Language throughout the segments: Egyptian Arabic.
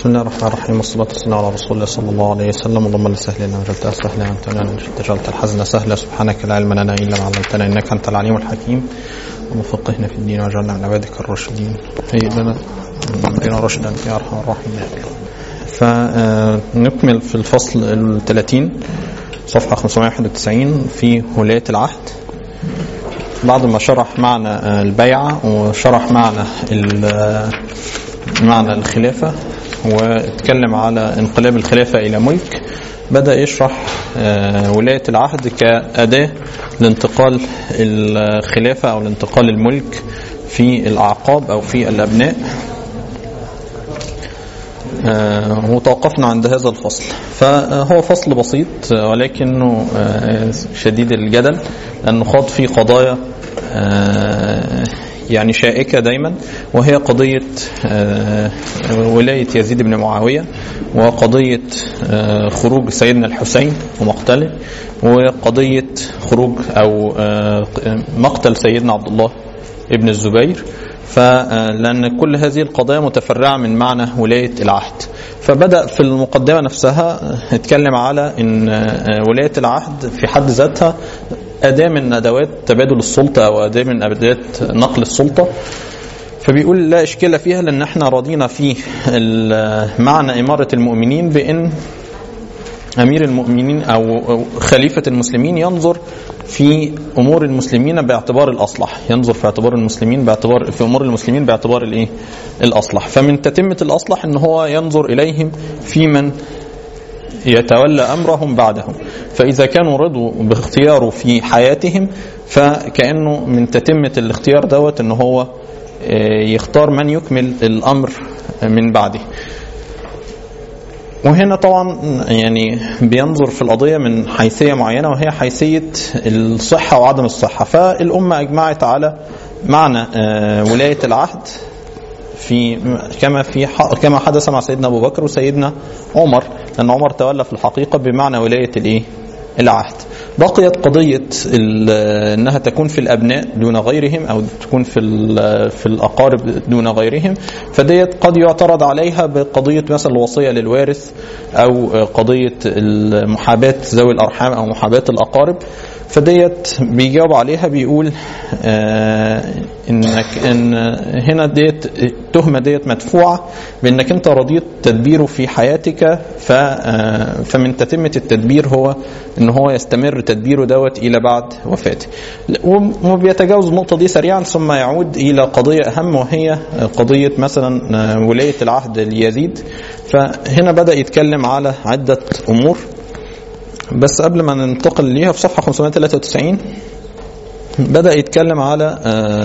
بسم الله الرحمن الرحيم والصلاة والسلام على رسول الله صلى الله عليه وسلم اللهم لا سهل إلا ما جعلتها سهلا أنت أنت جعلت الحزن سهلا سبحانك لا علم لنا إلا ما علمتنا إنك أنت العليم الحكيم وفقهنا في الدين واجعلنا من عبادك الراشدين هيئ لنا أمرنا رشدا يا أرحم الراحمين فنكمل في الفصل الثلاثين صفحة 591 في ولاية العهد بعد ما شرح معنى البيعة وشرح معنى معنى الخلافة واتكلم على انقلاب الخلافة إلى ملك بدأ يشرح ولاية العهد كأداة لانتقال الخلافة أو لانتقال الملك في الأعقاب أو في الأبناء وتوقفنا عند هذا الفصل فهو فصل بسيط ولكنه شديد الجدل لأنه خاض فيه قضايا يعني شائكة دايما وهي قضية ولاية يزيد بن معاوية وقضية خروج سيدنا الحسين ومقتله وقضية خروج أو مقتل سيدنا عبد الله ابن الزبير فلأن كل هذه القضايا متفرعة من معنى ولاية العهد فبدأ في المقدمة نفسها اتكلم على ان ولاية العهد في حد ذاتها أداة من أدوات تبادل السلطة أو أداة من أدوات نقل السلطة فبيقول لا إشكال فيها لأن احنا راضينا في معنى إمارة المؤمنين بأن أمير المؤمنين أو خليفة المسلمين ينظر في أمور المسلمين باعتبار الأصلح ينظر في اعتبار المسلمين باعتبار في أمور المسلمين باعتبار الإيه الأصلح فمن تتمة الأصلح أن هو ينظر إليهم في من يتولى أمرهم بعدهم فإذا كانوا رضوا باختياره في حياتهم فكأنه من تتمة الاختيار دوت أن هو يختار من يكمل الأمر من بعده وهنا طبعا يعني بينظر في القضية من حيثية معينة وهي حيثية الصحة وعدم الصحة فالأمة أجمعت على معنى ولاية العهد في كما في كما حدث مع سيدنا ابو بكر وسيدنا عمر لان عمر تولى في الحقيقه بمعنى ولايه الايه؟ العهد. بقيت قضيه انها تكون في الابناء دون غيرهم او تكون في في الاقارب دون غيرهم فديت قد يعترض عليها بقضيه مثلا الوصيه للوارث او قضيه محاباه ذوي الارحام او محاباه الاقارب فديت بيجاوب عليها بيقول آه انك ان هنا ديت التهمه ديت مدفوعه بانك انت رضيت تدبيره في حياتك ف آه فمن تتمه التدبير هو ان هو يستمر تدبيره دوت الى بعد وفاته وبيتجاوز النقطه دي سريعا ثم يعود الى قضيه اهم وهي قضيه مثلا ولايه العهد ليزيد فهنا بدا يتكلم على عده امور بس قبل ما ننتقل ليها في صفحة 593 بدأ يتكلم على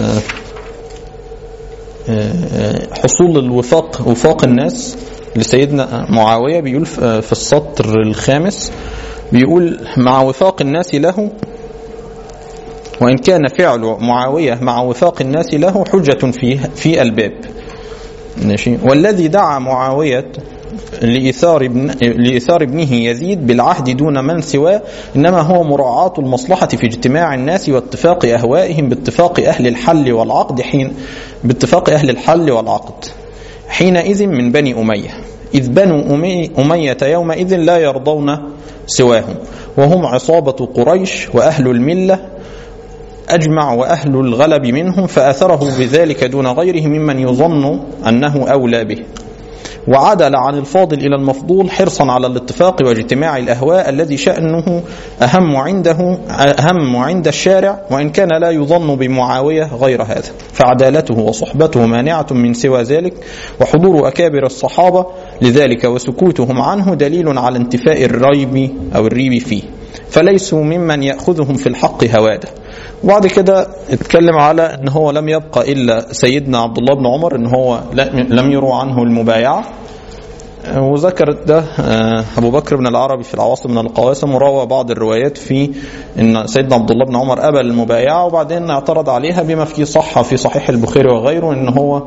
حصول الوفاق وفاق الناس لسيدنا معاوية بيقول في السطر الخامس بيقول مع وفاق الناس له وإن كان فعل معاوية مع وفاق الناس له حجة في في الباب ماشي والذي دعا معاوية لإثار, ابن لإثار ابنه يزيد بالعهد دون من سواه إنما هو مراعاة المصلحة في اجتماع الناس واتفاق أهوائهم باتفاق أهل الحل والعقد حين باتفاق أهل الحل والعقد حينئذ من بني أمية إذ بنو أمي أمية يومئذ لا يرضون سواهم وهم عصابة قريش وأهل الملة أجمع وأهل الغلب منهم فأثره بذلك دون غيره ممن يظن أنه أولى به وعدل عن الفاضل إلى المفضول حرصا على الاتفاق واجتماع الأهواء الذي شأنه أهم عنده أهم عند الشارع وإن كان لا يظن بمعاوية غير هذا فعدالته وصحبته مانعة من سوى ذلك وحضور أكابر الصحابة لذلك وسكوتهم عنه دليل على انتفاء الريب أو الريب فيه فليسوا ممن يأخذهم في الحق هواده وبعد كده اتكلم على ان هو لم يبقى الا سيدنا عبد الله بن عمر ان هو لم يروى عنه المبايعه وذكر ده ابو بكر بن العربي في العواصم من القواسم وروى بعض الروايات في ان سيدنا عبد الله بن عمر قبل المبايعه وبعدين اعترض عليها بما فيه صحه في صحيح البخاري وغيره ان هو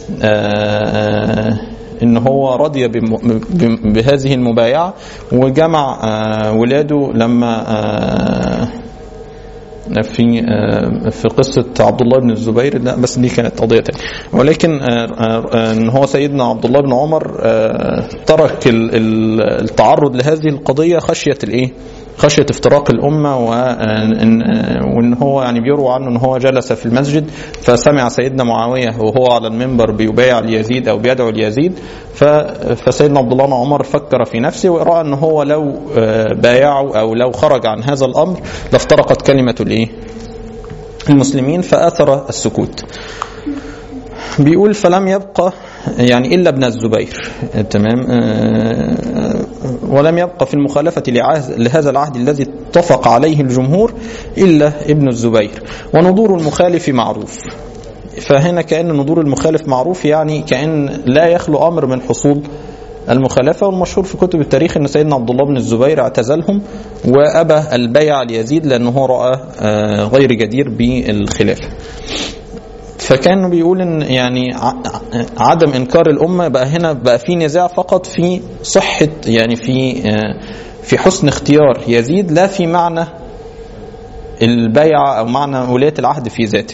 ان هو رضي بهذه المبايعه وجمع ولاده لما في في قصة عبد الله بن الزبير لا بس دي كانت قضية تانية ولكن ان هو سيدنا عبد الله بن عمر ترك التعرض لهذه القضية خشية الايه خشية افتراق الأمة وإن هو يعني بيروى عنه إن هو جلس في المسجد فسمع سيدنا معاوية وهو على المنبر بيبايع ليزيد أو بيدعو ليزيد فسيدنا عبد الله بن عمر فكر في نفسه ورأى إن هو لو بايعه أو لو خرج عن هذا الأمر لافترقت كلمة الإيه؟ المسلمين فأثر السكوت. بيقول فلم يبقى يعني إلا ابن الزبير تمام ولم يبقى في المخالفة لهذا العهد الذي اتفق عليه الجمهور إلا ابن الزبير ونظور المخالف معروف فهنا كأن نظور المخالف معروف يعني كأن لا يخلو أمر من حصول المخالفة والمشهور في كتب التاريخ أن سيدنا عبد الله بن الزبير اعتزلهم وأبى البيع ليزيد لأنه رأى غير جدير بالخلافة فكان بيقول ان يعني عدم انكار الامه بقى هنا بقى في نزاع فقط في صحه يعني في في حسن اختيار يزيد لا في معنى البيعه او معنى ولايه العهد في ذاته.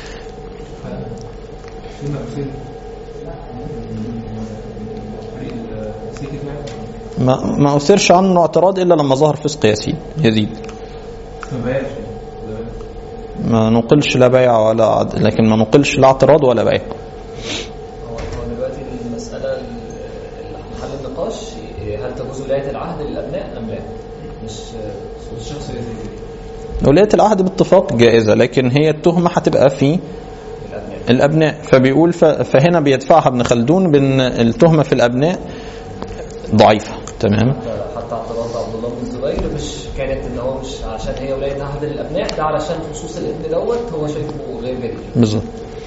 ما ما اثرش عنه اعتراض الا لما ظهر فسق يزيد يزيد. ما نقلش لا بيع ولا عد... لكن ما نقلش لا اعتراض ولا بيع هو دلوقتي المسألة محل النقاش هل تجوز ولاية العهد للأبناء أم لا؟ مش مش شخص ولاية العهد باتفاق جائزة لكن هي التهمة هتبقى في الأبناء الأبناء فبيقول ف... فهنا بيدفعها ابن خلدون بأن التهمة في الأبناء ضعيفة تمام حتى اعتراض عبد الله بن الزبير مش كانت ان هو مش عشان هي ولايه عهد للابناء ده علشان خصوص الابن دوت هو شايفه غير جدير بالظبط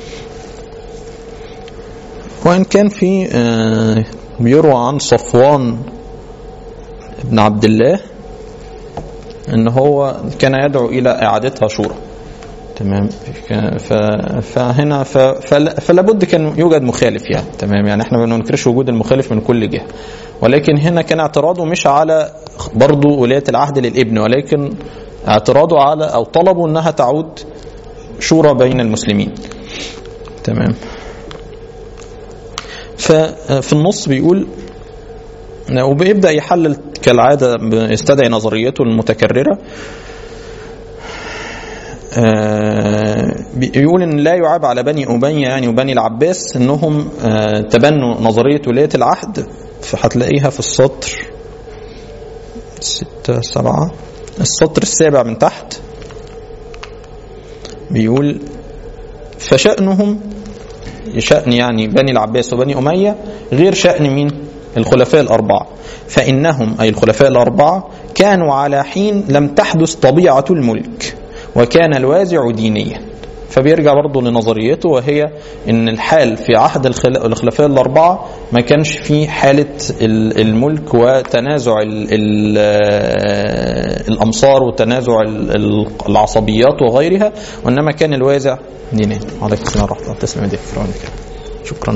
وإن كان في آه، بيروى عن صفوان بن عبد الله ان هو كان يدعو الى اعادتها شورى تمام ف- فهنا ف- فل- فلا بد كان يوجد مخالف يعني تمام يعني احنا ما بننكرش وجود المخالف من كل جهه ولكن هنا كان اعتراضه مش على برضه ولايه العهد للابن ولكن اعتراضه على او طلبه انها تعود شورى بين المسلمين تمام ففي النص بيقول وبيبدا يحلل كالعاده يستدعي نظريته المتكرره آه، بيقول ان لا يعاب على بني اميه يعني وبني العباس انهم آه، تبنوا نظريه ولايه العهد فهتلاقيها في السطر ستة سبعة السطر السابع من تحت بيقول فشأنهم شأن يعني بني العباس وبني أمية غير شأن مين الخلفاء الأربعة فإنهم أي الخلفاء الأربعة كانوا على حين لم تحدث طبيعة الملك وكان الوازع دينيا فبيرجع برضه لنظريته وهي ان الحال في عهد الخلا- الخلفاء الاربعه ما كانش في حاله ال- الملك وتنازع ال- ال- الامصار وتنازع ال- ال- العصبيات وغيرها وانما كان الوازع دينيا عليكم السلام ورحمه الله تسلم يديك شكرا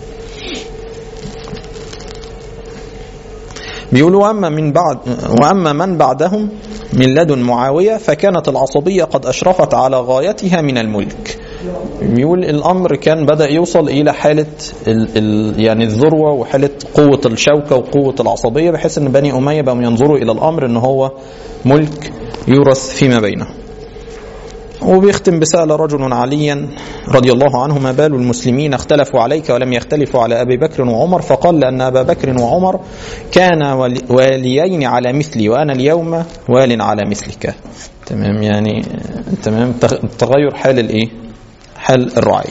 بيقولوا واما من بعد واما من بعدهم من لدن معاويه فكانت العصبيه قد اشرفت على غايتها من الملك. بيقول الامر كان بدا يوصل الى حاله ال ال يعني الذروه وحاله قوه الشوكه وقوه العصبيه بحيث ان بني اميه بقوا ينظروا الى الامر ان هو ملك يورث فيما بينهم. وبيختم بسأل رجل عليا رضي الله عنه ما بال المسلمين اختلفوا عليك ولم يختلفوا على أبي بكر وعمر فقال لأن أبا بكر وعمر كان ولي- واليين على مثلي وأنا اليوم وال على مثلك تمام يعني تمام تغ- تغير حال الايه حال الرعية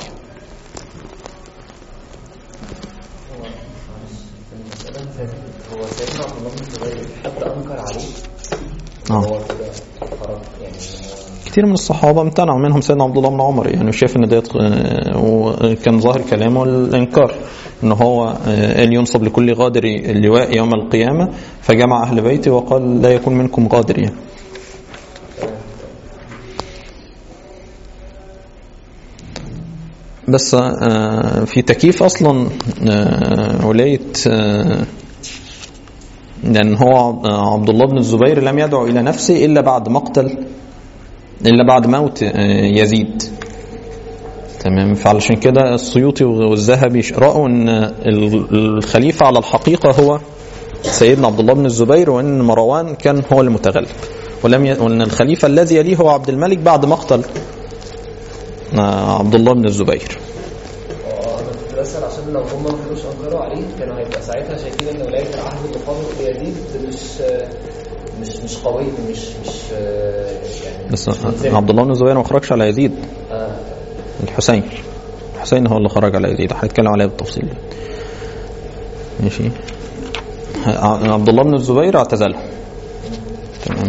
هو سيدنا عبد الله بن الزبير حد انكر عليه آه. هو كده خرج يعني هو كتير من الصحابة امتنعوا منهم سيدنا عبد الله بن عمر يعني وشاف ان ده وكان ظاهر كلامه الانكار ان هو آه، قال ينصب لكل غادر اللواء يوم القيامة فجمع اهل بيته وقال لا يكون منكم غادر يعني بس آه، في تكييف اصلا آه، ولايه آه، لان هو عبد الله بن الزبير لم يدعو الى نفسه الا بعد مقتل الا بعد موت آه، يزيد تمام فعلشان كده السيوطي والذهبي راوا ان ال- الخليفه على الحقيقه هو سيدنا عبد الله بن الزبير وان مروان كان هو المتغلب ولم ي... وان الخليفه الذي يليه هو عبد الملك بعد مقتل آه، عبد الله بن الزبير اه انا كنت بسال عشان لو هم ما كانوش انكروا عليه كانوا هيبقى ساعتها شايفين ان ولايه العهد اللي قامت بيزيد مش مش مش قويه مش مش يعني بس مش ملزمة. عبد الله بن الزبير ما خرجش على يزيد آه. الحسين الحسين هو اللي خرج على يزيد هنتكلم عليه بالتفصيل ماشي ع- عبد الله بن الزبير اعتزله تمام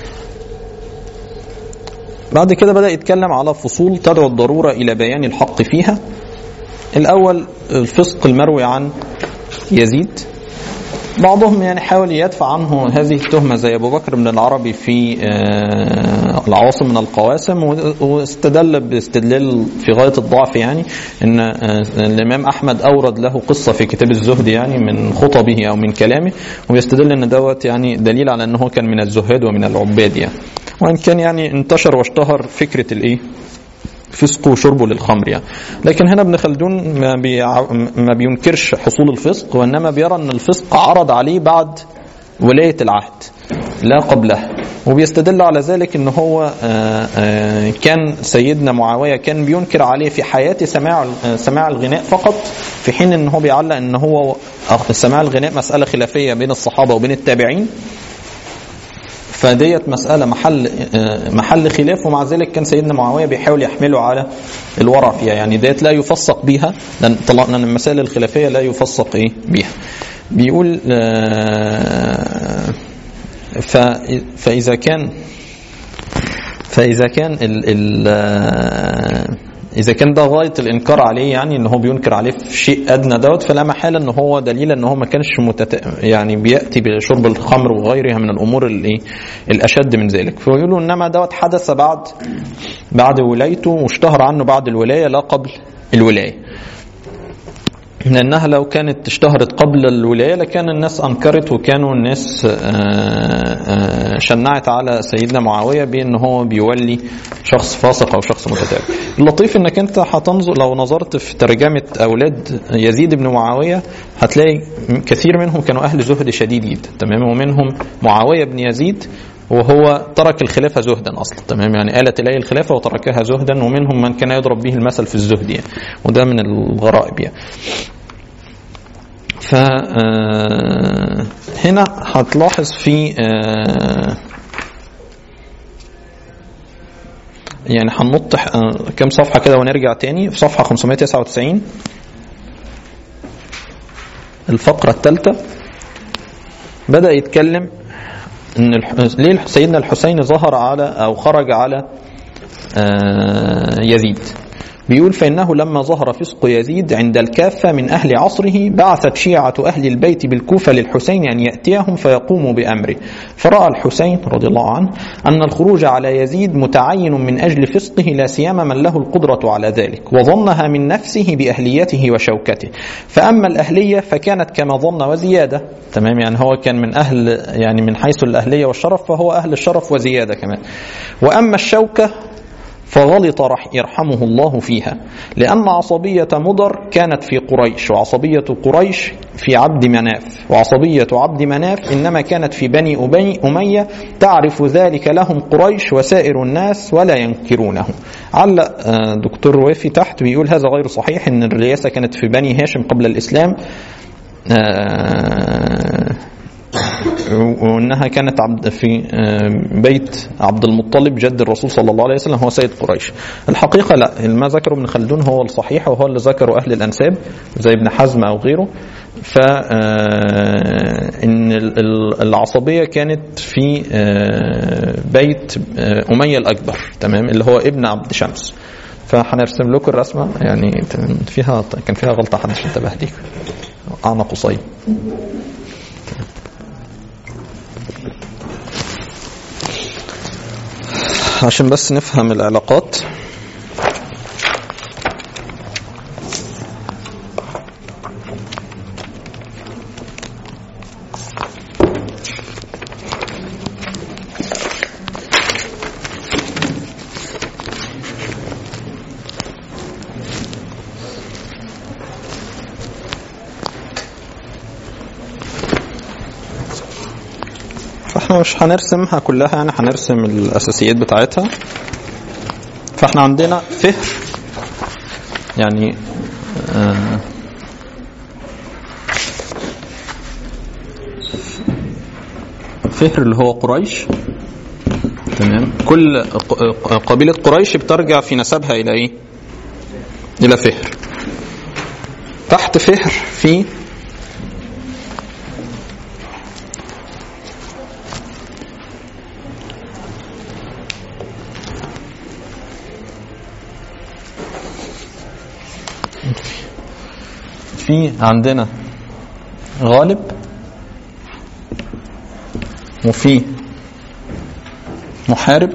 بعد كده بدأ يتكلم على فصول تدعو الضرورة إلى بيان الحق فيها الأول الفسق المروي عن يزيد بعضهم يعني حاول يدفع عنه هذه التهمة زي أبو بكر بن العربي في آه، العواصم من القواسم و- واستدل باستدلال في غاية الضعف يعني أن آه، الإمام أحمد أورد له قصة في كتاب الزهد يعني من خطبه أو من كلامه ويستدل أن دوت يعني دليل على أنه كان من الزهاد ومن العباد يعني وإن كان يعني انتشر واشتهر فكرة الإيه فسقه وشربه للخمر يعني لكن هنا ابن خلدون ما, بيع... ما بينكرش حصول الفسق وانما بيرى ان الفسق عرض عليه بعد ولايه العهد لا قبله وبيستدل على ذلك ان هو آه، آه، كان سيدنا معاويه كان بينكر عليه في حياته سماع آه، سماع الغناء فقط في حين ان هو بيعلق ان هو آه، سماع الغناء مساله خلافيه بين الصحابه وبين التابعين فديت مسألة محل آه، محل خلاف ومع ذلك كان سيدنا معاوية بيحاول يحمله على الورع فيها يعني ديت لا يفسق بيها لأن طلعنا من المسائل الخلافية لا يفسق إيه بيها بيقول آه، ف- فإذا كان فإذا كان ال ال آه، إذا كان ده غاية الإنكار عليه يعني إن هو بينكر عليه في شيء أدنى دوت فلا محالة إن هو دليل إن هو ما كانش متت... يعني بيأتي بشرب الخمر وغيرها من الأمور الإيه الأشد من ذلك فيقولوا إنما دوت حدث بعد بعد ولايته واشتهر عنه بعد الولاية لا قبل الولاية لأنها لو كانت اشتهرت قبل الولاية لكان الناس أنكرت وكانوا الناس آه، آه، شنعت على سيدنا معاوية بأن هو بيولي شخص فاسق أو شخص متتابع اللطيف أنك أنت هتنظر لو نظرت في ترجمة أولاد يزيد بن معاوية هتلاقي كثير منهم كانوا أهل زهد شديد جدا تمام ومنهم معاوية بن يزيد وهو ترك الخلافة زهدا أصلا تمام يعني آلت إليه الخلافة وتركها زهدا ومنهم من كان يضرب به المثل في الزهد يعني وده من الغرائب يعني ف آه، هنا هتلاحظ في آه، يعني هننط آه، كام صفحة كده ونرجع تاني في صفحة 599 الفقرة الثالثة بدأ يتكلم ان الح... ليه سيدنا الحسين ظهر على او خرج على آه، يزيد بيقول فإنه لما ظهر فسق يزيد عند الكافة من أهل عصره بعثت شيعة أهل البيت بالكوفة للحسين أن يأتيهم فيقوموا بأمره فرأى الحسين رضي الله عنه أن الخروج على يزيد متعين من أجل فسقه لا سيما من له القدرة على ذلك وظنها من نفسه بأهليته وشوكته فأما الأهلية فكانت كما ظن وزيادة تمام يعني هو كان من أهل يعني من حيث الأهلية والشرف فهو أهل الشرف وزيادة كمان وأما الشوكة فغلط رح يرحمه الله فيها لأن عصبية مضر كانت في قريش وعصبية قريش في عبد مناف وعصبية عبد مناف إنما كانت في بني أبي أمية تعرف ذلك لهم قريش وسائر الناس ولا ينكرونه علق آه، دكتور وافي تحت بيقول هذا غير صحيح إن الرئاسة كانت في بني هاشم قبل الإسلام آه، وانها كانت عبد في آه، بيت عبد المطلب جد الرسول صلى الله عليه وسلم هو سيد قريش الحقيقه لا ما ذكره ابن خلدون هو الصحيح وهو اللي ذكره اهل الانساب زي ابن حزم او غيره ف آه، ان ال- ال- العصبيه كانت في آه، بيت آه، اميه الاكبر تمام اللي هو ابن عبد شمس فهنرسم لكم الرسمه يعني فيها كان فيها غلطه حدش انتبه ليك اعنق قصير عشان بس نفهم العلاقات فاحنا مش هنرسمها كلها يعني هنرسم الاساسيات بتاعتها فاحنا عندنا فهر يعني آه فهر اللي هو قريش تمام كل ق- قبيلة قريش بترجع في نسبها إلى إيه؟ إلى فهر تحت فهر في في عندنا غالب وفي محارب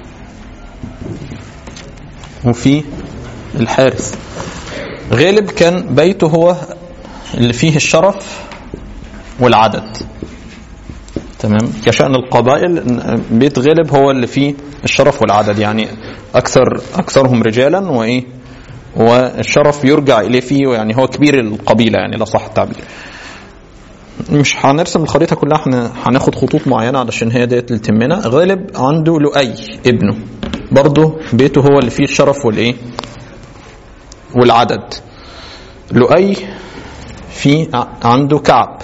وفي الحارس غالب كان بيته هو اللي فيه الشرف والعدد تمام كشأن القبائل إن بيت غالب هو اللي فيه الشرف والعدد يعني أكثر أكثرهم رجالا وإيه والشرف يرجع إليه فيه يعني هو كبير القبيلة يعني لا صح التعبير مش هنرسم الخريطة كلها احنا هناخد خطوط معينة علشان هي ديت اللي تهمنا غالب عنده لؤي ابنه برضه بيته هو اللي فيه الشرف والايه والعدد لؤي في ع- عنده كعب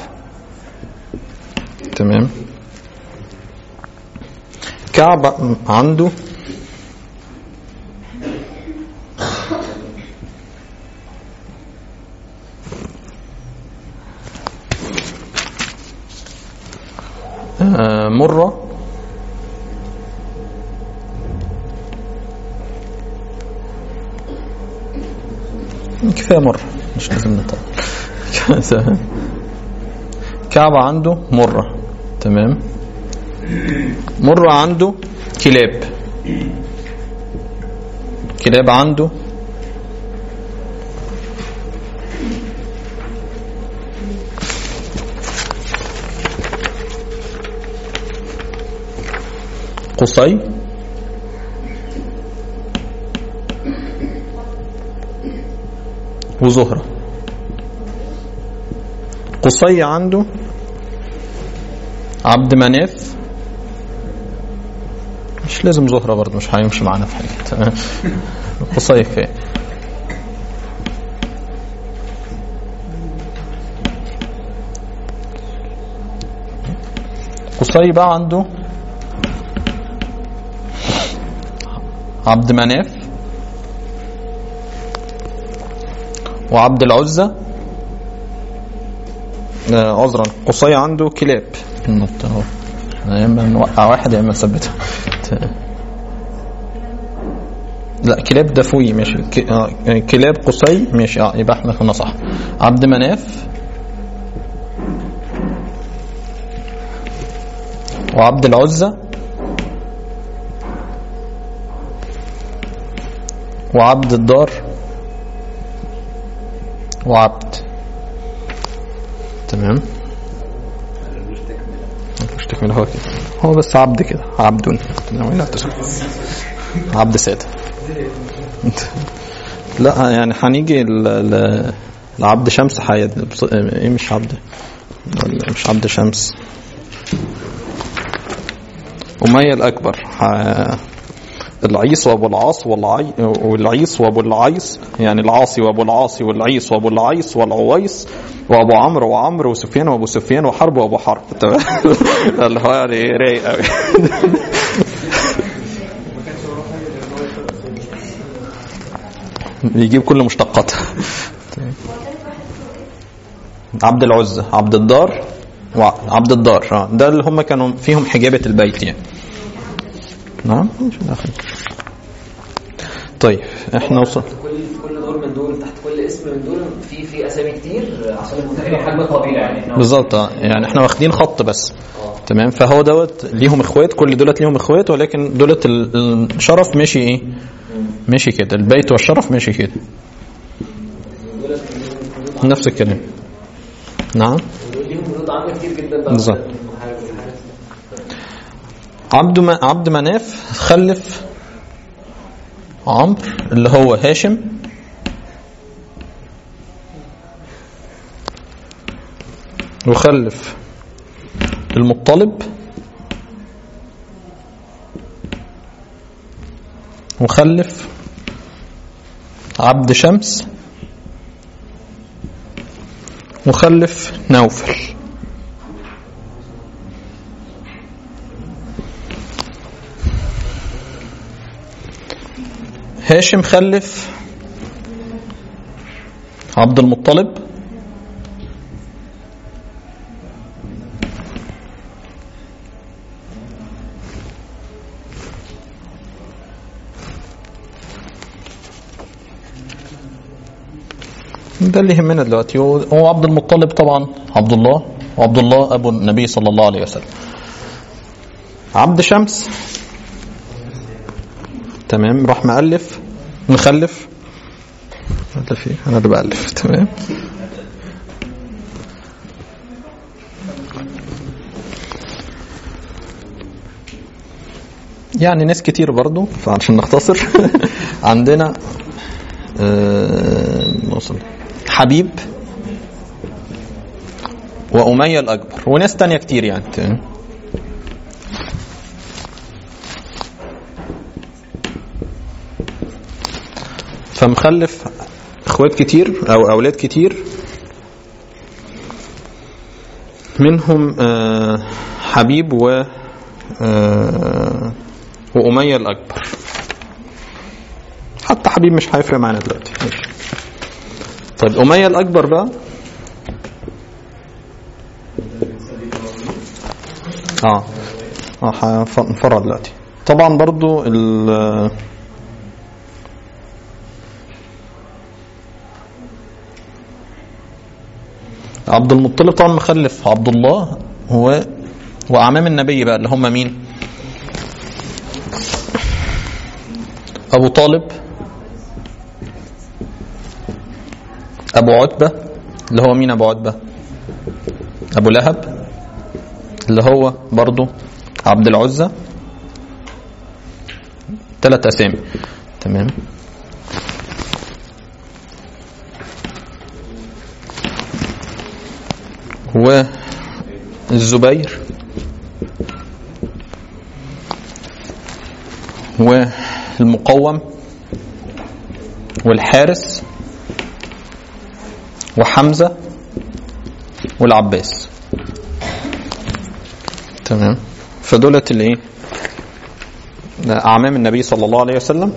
تمام كعب عنده آه، مرة كفاية مرة مش لازم نطول كعب عنده مرة تمام مرة عنده كلاب كلاب عنده قصي وزهرة قصي عنده عبد مناف مش لازم زهرة برضه مش هيمشي معانا في حاجة تمام قصي كفاية قصي بقى عنده عبد مناف وعبد العزة آه، عذرا قصي عنده كلاب النط اهو يا اما نوقع واحد يا اما نثبته ت- لا كلاب دفوي ماشي ك- آه، كلاب قصي ماشي اه يبقى احنا كنا صح عبد مناف وعبد العزة وعبد الدار وعبد تمام مش تكمل هو كده هو بس عبد كده عبد تمام لا تسمع. عبد سادة لا يعني هنيجي ل- ل- لعبد شمس حياة ايه مش عبد ولا مش عبد شمس أمية الأكبر ح- العيس وابو العاص والعي... والعيس وابو العيس يعني العاصي وابو العاصي والعيس وابو العيس والعويس وابو عمرو وعمرو وسفيان وابو سفيان وحرب وابو حرب تمام اللي هو يعني رايق قوي بيجيب كل مشتقاتها عبد العزة عبد الدار وعبد الدار اه ده اللي هم كانوا فيهم حجابة البيت يعني نعم مش داخل طيب احنا وصل كل كل دور من دول تحت كل اسم من دول في في اسامي كتير عشان المتخيل حجم قبيله يعني احنا بالظبط اه. يعني احنا واخدين خط بس تمام فهو دوت ليهم اخوات كل دولت ليهم اخوات ولكن دولت ال- الشرف ماشي ايه ماشي كده البيت والشرف ماشي كده دول ليهم نفس الكلام نعم ليهم بنود عامه كتير جدا بقى بالظبط. المحارب والحارس. عبد ما عبد مناف خلف عمرو اللي هو هاشم وخلف المطلب وخلف عبد شمس وخلف نوفل هاشم خلف عبد المطلب ده اللي يهمنا دلوقتي هو هو عبد المطلب طبعا عبد الله وعبد الله ابو النبي صلى الله عليه وسلم عبد شمس تمام راح مؤلف مخلف مؤلف ايه انا اللي بألف تمام يعني ناس كتير برضو فعشان نختصر عندنا آه، نوصل حبيب وأمية الأكبر وناس تانية كتير يعني تمام فمخلف اخوات كتير او اولاد كتير منهم آه، حبيب و آه، وأمية الأكبر حتى حبيب مش هيفرق معانا دلوقتي ماشي. طيب أمية الأكبر بقى اه اه هنفرع دلوقتي طبعا برضو ال عبد المطلب طبعا مخلف عبد الله هو واعمام النبي بقى اللي هم مين ابو طالب ابو عتبه اللي هو مين ابو عتبه ابو لهب اللي هو برضو عبد العزة ثلاث اسامي تمام والزبير والمقوم والحارس وحمزة والعباس تمام فدولت اللي ايه ده اعمام النبي صلى الله عليه وسلم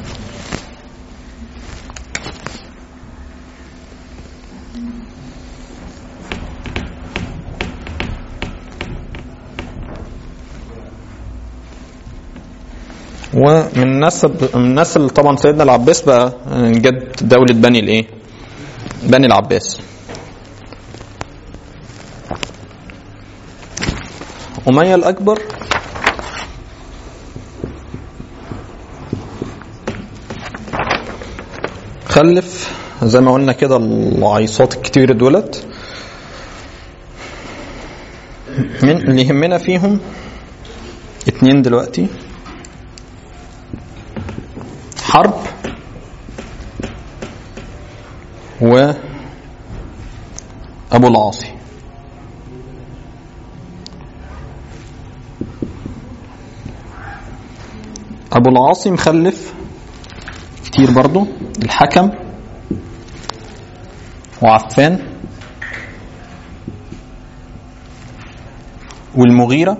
ومن نسب من نسل طبعا سيدنا العباس بقى جد دولة بني الايه؟ بني العباس. أمية الأكبر خلف زي ما قلنا كده العيصات الكتير دولت من اللي يهمنا فيهم اتنين دلوقتي حرب و أبو العاصي أبو العاصي مخلف كتير برضو الحكم وعفان والمغيرة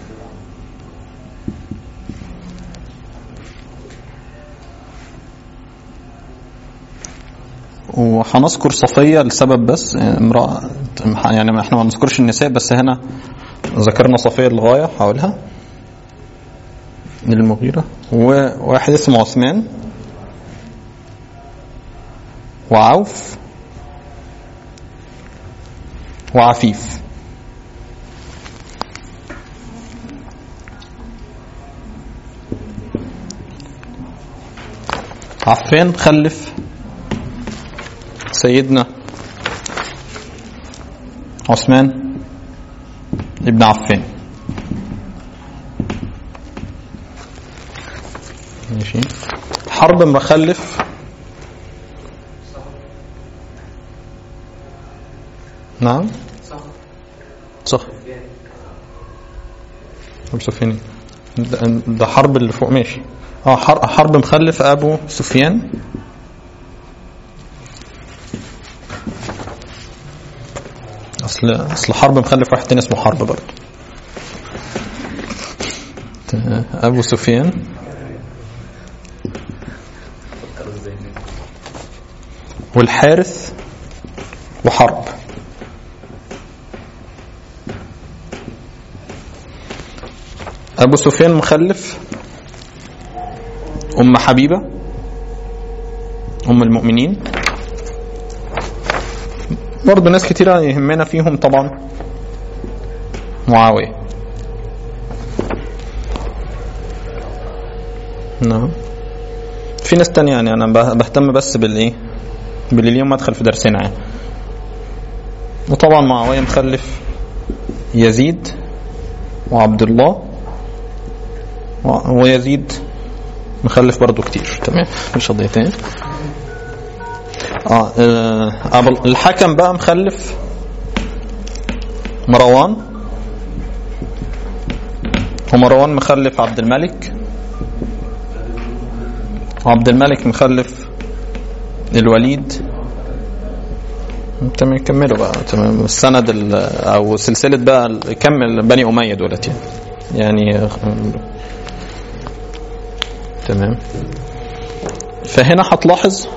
وهنذكر صفية لسبب بس امرأة يعني احنا ما نذكرش النساء بس هنا ذكرنا صفية للغاية هقولها للمغيرة وواحد اسمه عثمان وعوف وعفيف عفان خلف سيدنا عثمان ابن عفان ماشي حرب مخلف نعم صح ابو سفيان ده, ده حرب اللي فوق ماشي اه حر- حرب مخلف ابو سفيان اصل اصل حرب مخلف واحد تاني اسمه حرب برضه ت- ابو سفيان والحارث وحرب ابو سفيان مخلف ام حبيبه ام المؤمنين برضه ناس كتيرة يهمنا فيهم طبعا معاوية نعم في ناس تانية يعني أنا به- بهتم بس بالإيه باللي اليوم مدخل في درسنا يعني وطبعا معاوية مخلف يزيد وعبد الله و- ويزيد مخلف برضو كتير تمام مش قضية تاني اه آه، أبو- الحكم بقى مخلف مروان ومروان مخلف عبد الملك وعبد الملك مخلف الوليد تمام كملوا بقى تمام السند ال- او سلسله بقى ال- كمل بني اميه دولت يعني يعني آه، تمام فهنا هتلاحظ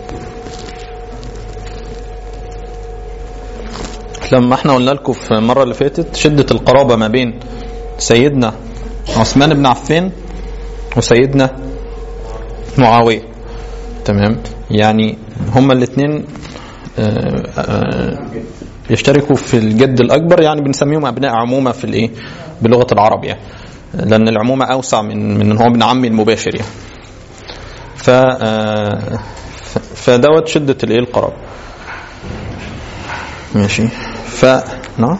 لما احنا قلنا لكم في المره اللي فاتت شده القرابه ما بين سيدنا عثمان بن عفان وسيدنا معاويه تمام يعني هما الاثنين يشتركوا في الجد الاكبر يعني بنسميهم ابناء عمومه في الايه بلغه العرب يعني لان العمومه اوسع من من ان هو ابن عمي المباشر يعني ف آه، ف- فدوت شده الايه القرابه ماشي ف نعم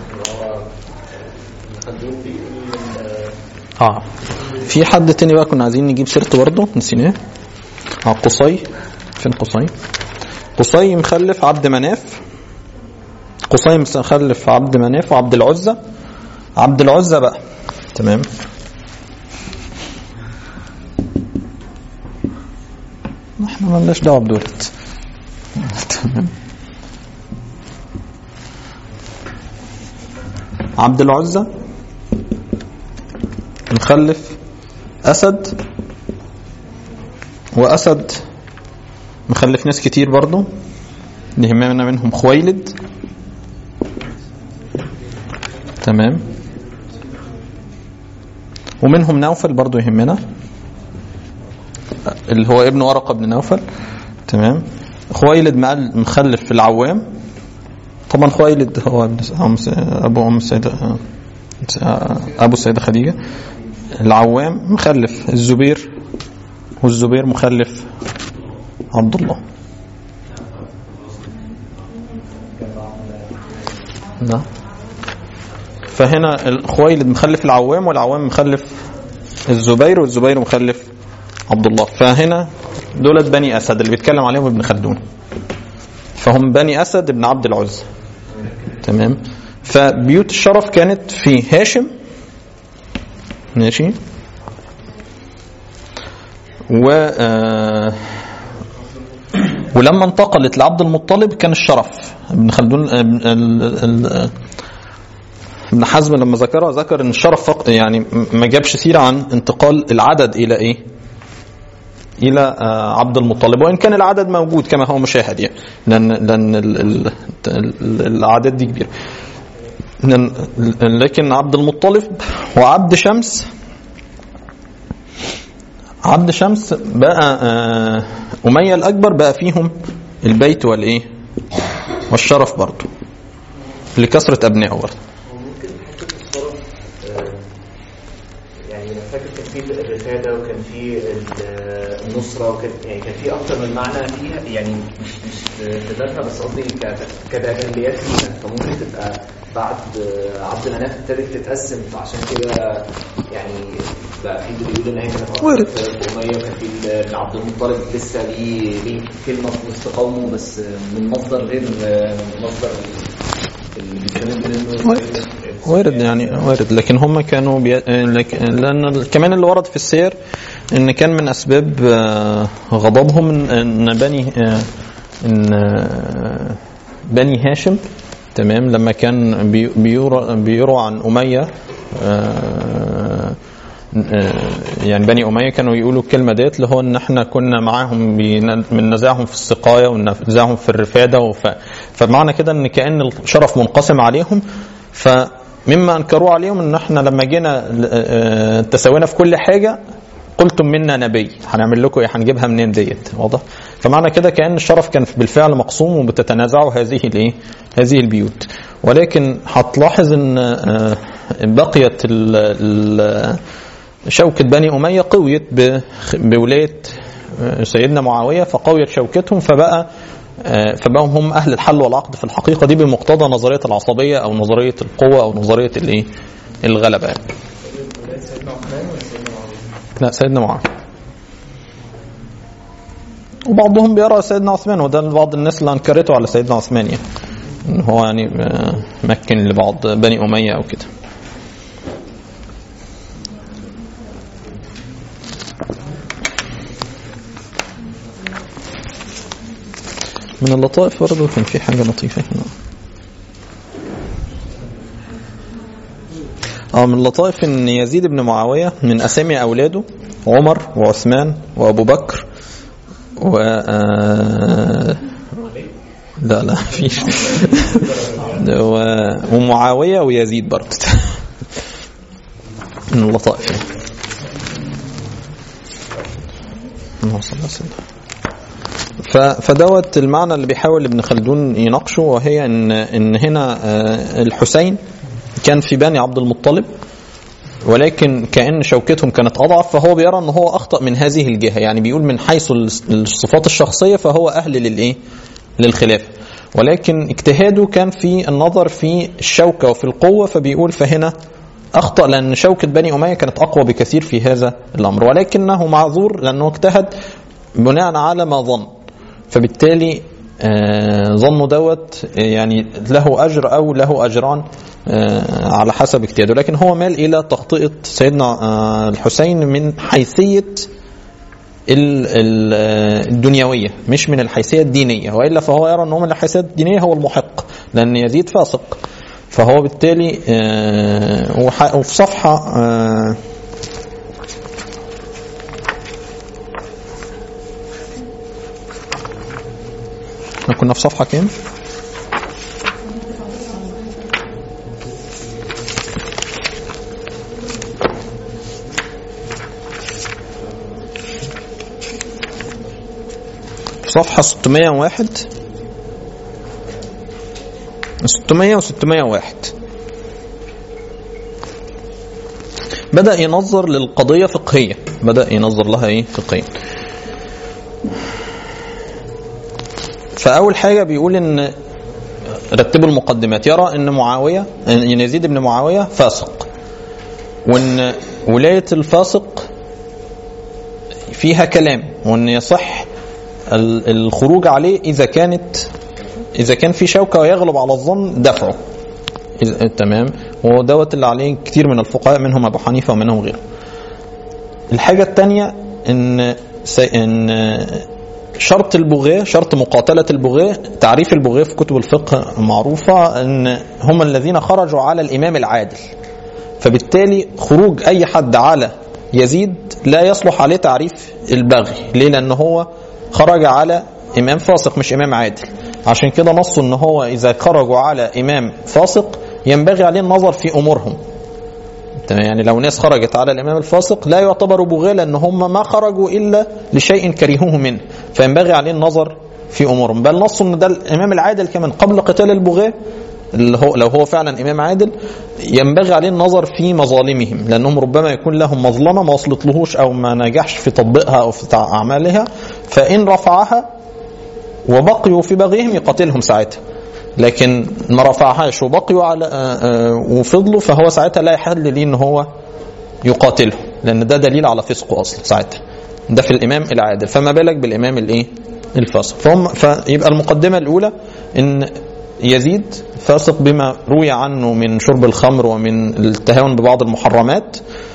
اه في حد تاني بقى كنا عايزين نجيب سيرته برضه نسيناه اه قصي فين قصي قصي مخلف عبد مناف قصي مخلف عبد مناف وعبد العزة عبد العزة بقى تمام احنا مالناش دعوه بدولت تمام عبد العزة مخلف أسد وأسد مخلف ناس كتير برضو اللي يهمنا منهم خويلد تمام ومنهم نوفل برضو يهمنا اللي هو ابن ورقة بن نوفل تمام خويلد مقل- مخلف العوام طبعا خويلد هو ابن س- أم س- ابو ام السيده ابو السيده خديجه العوام مخلف الزبير والزبير مخلف عبد الله نعم فهنا الخويلد مخلف العوام والعوام مخلف الزبير والزبير مخلف عبد الله فهنا دولت بني اسد اللي بيتكلم عليهم ابن خلدون فهم بني اسد ابن عبد العزى تمام فبيوت الشرف كانت في هاشم ماشي و آه، ولما انتقلت لعبد المطلب كان الشرف ابن خلدون ابن ال- ال- ابن حزم لما ذكرها ذكر ان الشرف فقط يعني ما جابش سيره عن انتقال العدد الى ايه؟ الى آه، عبد المطلب وان كان العدد موجود كما هو مشاهد يعني لان لان ال- ال- ال- الاعداد دي كبيره لأن- لكن عبد المطلب وعبد شمس عبد شمس بقى آه، أمية الأكبر بقى فيهم البيت والإيه والشرف برضه لكثرة أبنائه برضه وممكن حته الصرف آه، يعني انا فاكر كان في الرفاده وكان في ال- النصره وكان يعني كان في اكتر من معنى فيها يعني مش مش في ذاتها بس قصدي ك- كتجليات فيها فممكن تبقى بعد آه، عبد مناف ابتدت تتقسم فعشان كده يعني بقى في اللي بيقول ان هي كانت أكتر وارد. في اميه وكان في ال- ابن عبد المطلب لسه ليه ليه كلمه في وسط قومه بس من مصدر غير آه، مصدر اللي بيتكلم منه وارد. وارد يعني وارد لكن هم كانوا بي... لكن لان ال- كمان اللي ورد في السير ان كان من اسباب آه، غضبهم ان إن بني آه، ان آه، بني هاشم تمام لما كان بي- بيرى بيروى عن اميه آه، آه، يعني بني اميه كانوا يقولوا الكلمه ديت اللي هو ان احنا كنا معاهم بين- بننازعهم في السقايه وننازعهم في الرفاده وف... فمعنى كده ان كان الشرف منقسم عليهم فمما انكروه عليهم ان احنا لما جينا آه، تساوينا في كل حاجه قلتم منا نبي هنعمل لكم ايه هنجيبها منين ديت واضح فمعنى كده كان الشرف كان بالفعل مقسوم وبتتنازعوا هذه الايه هذه البيوت ولكن هتلاحظ ان آه، بقيت ال- ال- شوكة بني أمية قويت ب- بولاية آه، سيدنا معاوية فقويت شوكتهم فبقى آه، فبقوا هم أهل الحل والعقد في الحقيقة دي بمقتضى نظرية العصبية أو نظرية القوة أو نظرية الإيه الغلبة يعني. سيدنا عثمان ولا سيدنا معاوية؟ لا سيدنا معاوية وبعضهم بيرى سيدنا عثمان وده بعض الناس اللي انكرته على سيدنا عثمان يعني ان هو يعني آه، مكن لبعض بني اميه او كده من اللطائف برضه كان في حاجه لطيفه هنا اه من اللطائف ان يزيد بن معاويه من اسامي اولاده عمر وعثمان وابو بكر و آه، لا لا مفيش و- ومعاويه ويزيد برضه من اللطائف يعني. اللهم صل على سيدنا ف- فدوت المعنى اللي بيحاول ابن خلدون يناقشه وهي ان ان هنا آه، الحسين كان في بني عبد المطلب ولكن كأن شوكتهم كانت أضعف فهو بيرى أن هو أخطأ من هذه الجهة يعني بيقول من حيث الصفات الشخصية فهو أهل للإيه للخلافة ولكن اجتهاده كان في النظر في الشوكة وفي القوة فبيقول فهنا أخطأ لأن شوكة بني أمية كانت أقوى بكثير في هذا الأمر ولكنه معذور لأنه اجتهد بناء على ما ظن فبالتالي آه، ظنه دوت آه، يعني له أجر أو له أجران آه، على حسب اجتهاده لكن هو مال إلى تخطئة سيدنا آه، الحسين من حيثية ال- ال- آه، الدنيوية مش من الحيثية الدينية وإلا فهو يرى أنه من الحيثية الدينية هو المحق لأن يزيد فاسق فهو بالتالي آه، وح- وفي صفحة آه، احنا كنا في صفحة كام؟ في صفحة 601 600 و 601 بدأ ينظر للقضية فقهية بدأ ينظر لها ايه فقهيا فأول حاجة بيقول إن رتبوا المقدمات يرى إن معاوية إن يزيد بن معاوية فاسق وإن ولاية الفاسق فيها كلام وإن يصح ال- الخروج عليه إذا كانت إذا كان في شوكة ويغلب على الظن دفعه إذا- تمام ودوت اللي عليه كتير من الفقهاء منهم أبو حنيفة ومنهم غيره الحاجة الثانية إن سي- إن شرط البغاة شرط مقاتلة البغاة تعريف البغاة في كتب الفقه معروفة ان هم الذين خرجوا على الامام العادل فبالتالي خروج اي حد على يزيد لا يصلح عليه تعريف البغي ليه لان هو خرج على امام فاسق مش امام عادل عشان كده نصوا ان هو اذا خرجوا على امام فاسق ينبغي عليه النظر في امورهم تمام يعني لو ناس خرجت على الامام الفاسق لا يعتبروا بغاة لان هم ما خرجوا الا لشيء كرهوه منه فينبغي عليه النظر في امورهم بل نصوا ان ده الامام العادل كمان قبل قتال البغاة اللي هو لو هو فعلا امام عادل ينبغي عليه النظر في مظالمهم لانهم ربما يكون لهم مظلمه ما وصلتلهوش او ما نجحش في تطبيقها او في تع- اعمالها فان رفعها وبقيوا في بغيهم يقاتلهم ساعتها لكن ما رفعهاش وبقيوا على آه، آه، وفضلوا فهو ساعتها لا يحل ليه ان هو يقاتله لان ده دليل على فسقه اصلا ساعتها ده في الامام العادل فما بالك بالامام الايه الفاسق فهم فيبقى المقدمه الاولى ان يزيد فاسق بما روي عنه من شرب الخمر ومن التهاون ببعض المحرمات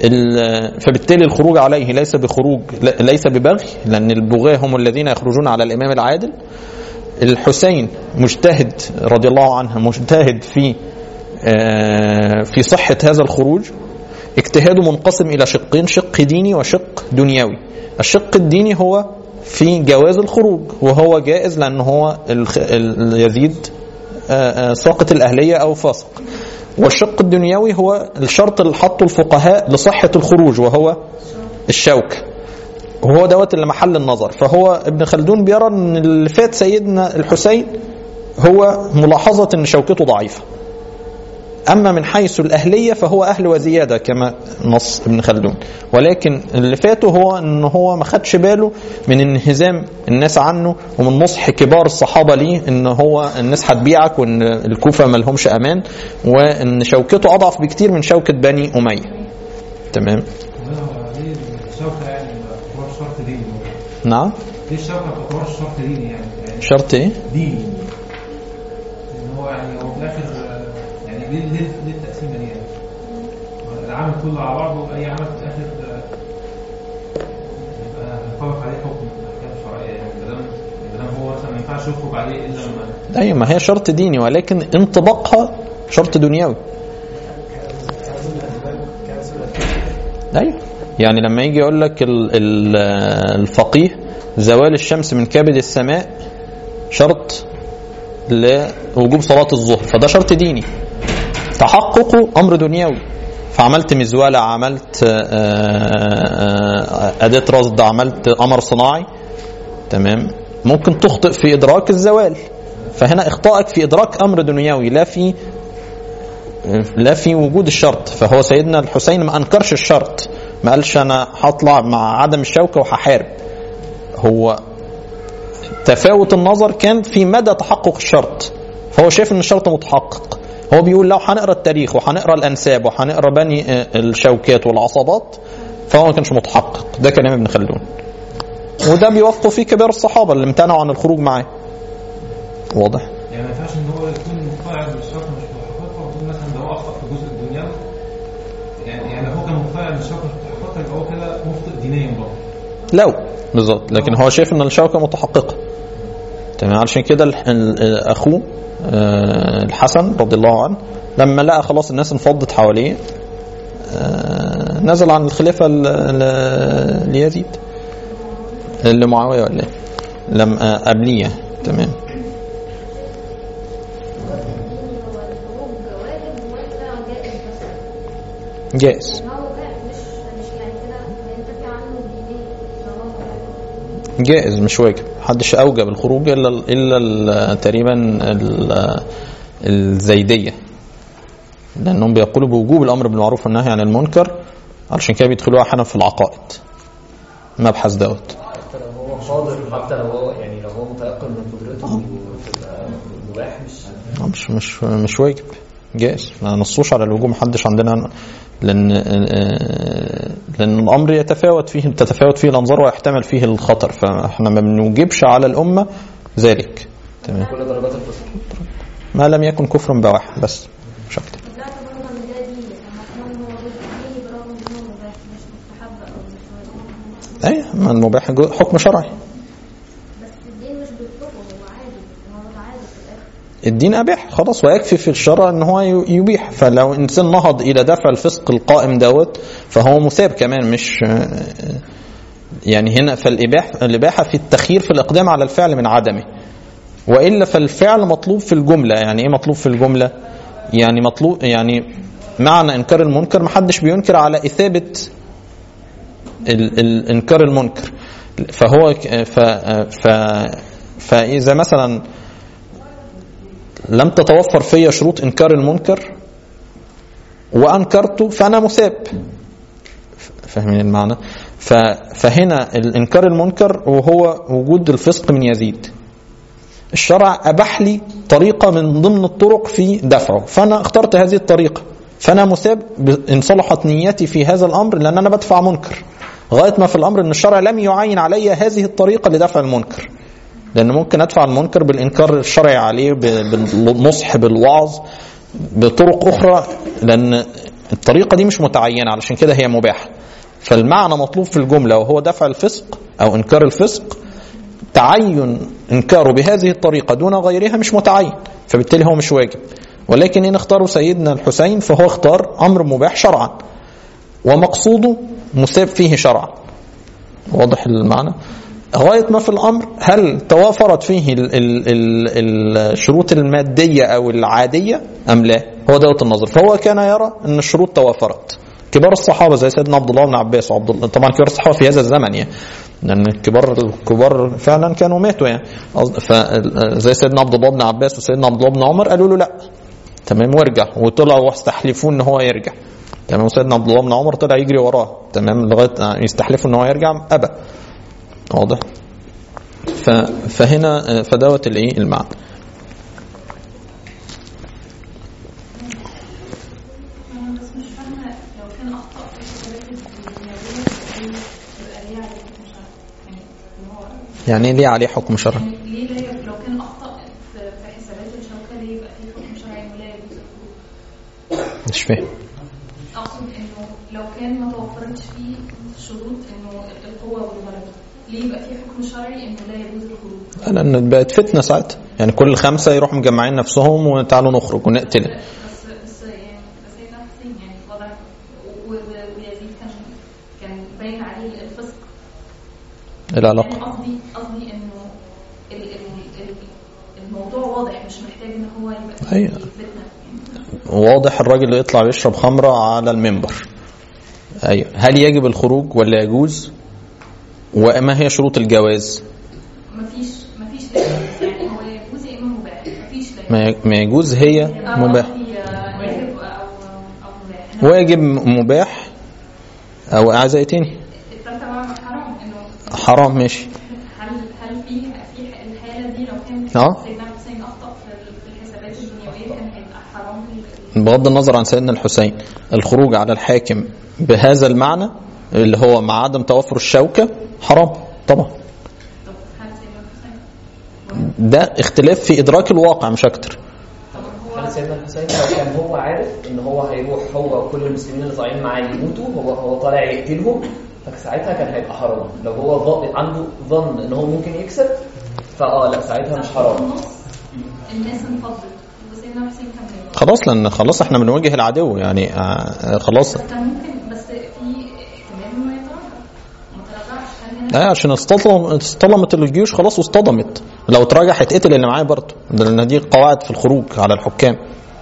ال- فبالتالي الخروج عليه ليس بخروج لا- ليس ببغي لأن البغاة هم الذين يخرجون على الإمام العادل الحسين مجتهد رضي الله عنه مجتهد في آه، في صحة هذا الخروج اجتهاده منقسم إلى شقين شق ديني وشق دنيوي الشق الديني هو في جواز الخروج وهو جائز لأن هو الخ- ال- يزيد آه، آه، ساقط الأهلية أو فاسق والشق الدنيوي هو الشرط اللي حطه الفقهاء لصحة الخروج وهو الشوكة وهو دوت اللي محل النظر فهو ابن خلدون بيرى ان اللي فات سيدنا الحسين هو ملاحظة ان شوكته ضعيفة أما من حيث الأهلية فهو أهل وزيادة كما نص ابن خلدون ولكن اللي فاته هو أن هو ما خدش باله من انهزام الناس عنه ومن نصح كبار الصحابة ليه أن هو الناس هتبيعك وأن الكوفة ما لهمش أمان وأن شوكته أضعف بكتير من شوكة بني أمية تمام ليه الشوكة يعني ما تعتبرش شرط ديني نعم ليه الشوكة ما تعتبرش شرط ديني يعني يعني شرط إيه ديني لأن هو يعني هو في الآخر آه، يعني ليه ليه ليه التقسيمة دي يعني؟ العمل كله على بعضه أي عمل في الآخر آه، يبقى هينطبق عليه حكم أحكام شرعية يعني ما دام ما دام هو مثلا ما ينفعش يخرج عليه إلا لما أيوة ما هي شرط ديني ولكن انطباقها شرط دنيوي ايوه يعني لما يجي يقول لك ال- ال- الفقيه زوال الشمس من كبد السماء شرط لوجوب صلاة الظهر فده شرط ديني تحققه أمر دنيوي فعملت مزولة عملت آه، آه، أداة رصد عملت قمر صناعي تمام ممكن تخطئ في إدراك الزوال فهنا إخطائك في إدراك أمر دنيوي لا في لا في وجود الشرط فهو سيدنا الحسين ما انكرش الشرط ما قالش انا هطلع مع عدم الشوكه وهحارب هو تفاوت النظر كان في مدى تحقق الشرط فهو شايف ان الشرط متحقق هو بيقول لو هنقرا التاريخ وهنقرا الانساب وهنقرا بني آه، الشوكات والعصابات فهو ما كانش متحقق ده كلام ابن خلدون وده بيوافقوا فيه كبار الصحابه اللي امتنعوا عن الخروج معاه واضح يعني ما ينفعش ان هو يكون مقتنع بالشرط مش محققه ويقول مثلا ده هو اخطا في الجزء الدنيوي يعني يعني لو هو كان مقتنع بالشرط مش محققه يبقى هو كده مخطئ دينيا برضه لو بالظبط لكن هو شايف ان الشوكه متحققه تمام علشان كده ال- ال- اخوه آه، الحسن رضي الله عنه لما لقى خلاص الناس انفضت حواليه آه، نزل عن الخلافه ل- ل- ليزيد لمعاويه ولا ايه؟ لم آه، قبليه تمام هو الخروج واجب ولا جائز بس؟ جائز ما هو جائز مش مش يعني كده ينتفي عنه دينيا طالما واجب. جائز مش واجب محدش اوجب الخروج الا الا ال- تقريبا ال- الزيديه لانهم بيقولوا بوجوب الامر بالمعروف والنهي عن المنكر علشان كده بيدخلوها احيانا في العقائد مبحث دوت حتى لو هو قادر حتى لو هو يعني لو هو متيقن من قدرته تبقى مباح مش مش مش مش واجب جائز ما نصوش على الوجوب محدش عندنا لان آه، لان الامر يتفاوت فيه تتفاوت فيه الانظار ويحتمل فيه الخطر فاحنا ما بنوجبش على الامه ذلك تمام كل درجات الفسق ما لم يكن كفرا بواح بس مش اكتر بس ده اعتبرنا ان ده دين لما كمان هو جزء ديني برغم ان هو مباح مش مستحب او مش واجب اي ما المباح جو- حكم شرعي بس الدين مش بيطلبه هو عادي هو متعادل في الاخر الدين اباح خلاص ويكفي في الشرع ان هو ي- يبيح فلو انسان نهض الى دفع الفسق القائم دوت فهو مثاب كمان مش يعني هنا فالاباح الاباحه في التخيير في الاقدام على الفعل من عدمه والا فالفعل مطلوب في الجمله يعني ايه مطلوب في الجمله يعني مطلوب يعني معنى انكار المنكر محدش بينكر على اثابه ال- ال- انكار المنكر فهو ك- ف ف فاذا مثلا لم تتوفر في شروط انكار المنكر وانكرته فانا مثاب فاهمين المعنى ف- فهنا الانكار المنكر وهو وجود الفسق من يزيد الشرع اباح لي طريقه من ضمن الطرق في دفعه فانا اخترت هذه الطريقه فانا مثاب ب- ان صلحت نيتي في هذا الامر لان انا بدفع منكر غايه ما في الامر ان الشرع لم يعين علي هذه الطريقه لدفع المنكر لان ممكن ادفع المنكر بالانكار الشرعي عليه ب- بالنصح بالوعظ بطرق اخرى لان الطريقة دي مش متعينة علشان كده هي مباحة فالمعنى مطلوب في الجملة وهو دفع الفسق أو إنكار الفسق تعين إنكاره بهذه الطريقة دون غيرها مش متعين فبالتالي هو مش واجب ولكن إن اختاروا سيدنا الحسين فهو اختار أمر مباح شرعا ومقصوده مساب فيه شرعا واضح المعنى غاية ما في الأمر هل توافرت فيه ال ال ال الشروط المادية أو العادية أم لا هو دوت النظر فهو كان يرى أن الشروط توافرت كبار الصحابة زي سيدنا عبد الله بن عباس وعبد الله طبعا كبار الصحابة في هذا الزمن يعني لأن الكبار الكبار فعلا كانوا ماتوا يعني قصد- فزي سيدنا عبد الله بن عباس وسيدنا عبد الله بن عمر قالوا له لا تمام وارجع وطلعوا واستحلفوا ان هو يرجع تمام وسيدنا عبد الله بن عمر طلع يجري وراه تمام لغايه يستحلفوا ان هو يرجع ابى واضح ف... فهنا فدوت الايه المعنى أنا بس مش فاهمة لو كان أخطأ في حسابات الدنيوية يبقى ليه عليه حكم شرعي؟ يعني اللي هو يعني إيه ليه عليه حكم شرعي يعني ليه لا يب- لو كان أخطأ في في حسابات الشوكة ليه يبقى فيه حكم شرعي إنه لا يجوز الخروج؟ مش فاهم أقصد إنه لو كان ما توفرتش فيه شروط إنه القوة والغلبة ليه يبقى فيه حكم شرعي إنه لا يجوز الخروج؟ لان بقت فتنه ساعتها يعني كل خمسه يروحوا مجمعين نفسهم وتعالوا نخرج ونقتل بس بس يعني بس سيدنا حسين يعني واضح و- و- ويزيد كان كان باين عليه الفسق إيه العلاقه يعني قصدي قصدي انه ال- ال- ال- الموضوع واضح مش محتاج ان هو يبقى فيه أيوة. فتنه واضح الراجل اللي يطلع يشرب خمره على المنبر ايوه هل يجب الخروج ولا يجوز وما هي شروط الجواز مفيش مفيش لا يجوز. يعني هو يجوز يا اما مباح مفيش لا ما ي- ما يجوز هي أو مباح قصدي، آه، واجب او او مباح واجب مباح او عايز ايه تاني التالتة بقى حرام انه حرام ماشي هل هل في في الحاله دي لو كان آه. سيدنا حسين اخطا في ال- في الحسابات الدنيويه كان هيبقى حرام ال- بغض النظر عن سيدنا الحسين الخروج على الحاكم بهذا المعنى اللي هو مع عدم توفر الشوكة حرام طبعا طب هل سيدنا حسين ده اختلاف في إدراك الواقع مش أكتر طب هو هل سيدنا الحسين لو كان هو عارف ان هو هيروح هو وكل المسلمين اللي طالعين معاه يموتوا هو هو طالع يقتلهم فساعتها كان هيبقى حرام لو هو ظن عنده ظن ان هو ممكن يكسب فاه لا ساعتها مش في حرام النص الناس انفضت وسيدنا حسين كان هيبقى خلاص لأن خلاص احنا بنواجه العدو يعني آه خلاص بس كان ممكن بس في احتمال انه يتراجع ما تراجعش هل هنا لا عشان اصطدم اصطدمت الجيوش خلاص واصطدمت لو تراجع هيتقتل اللي معاه برضه ده لأن دي قواعد في الخروج على الحكام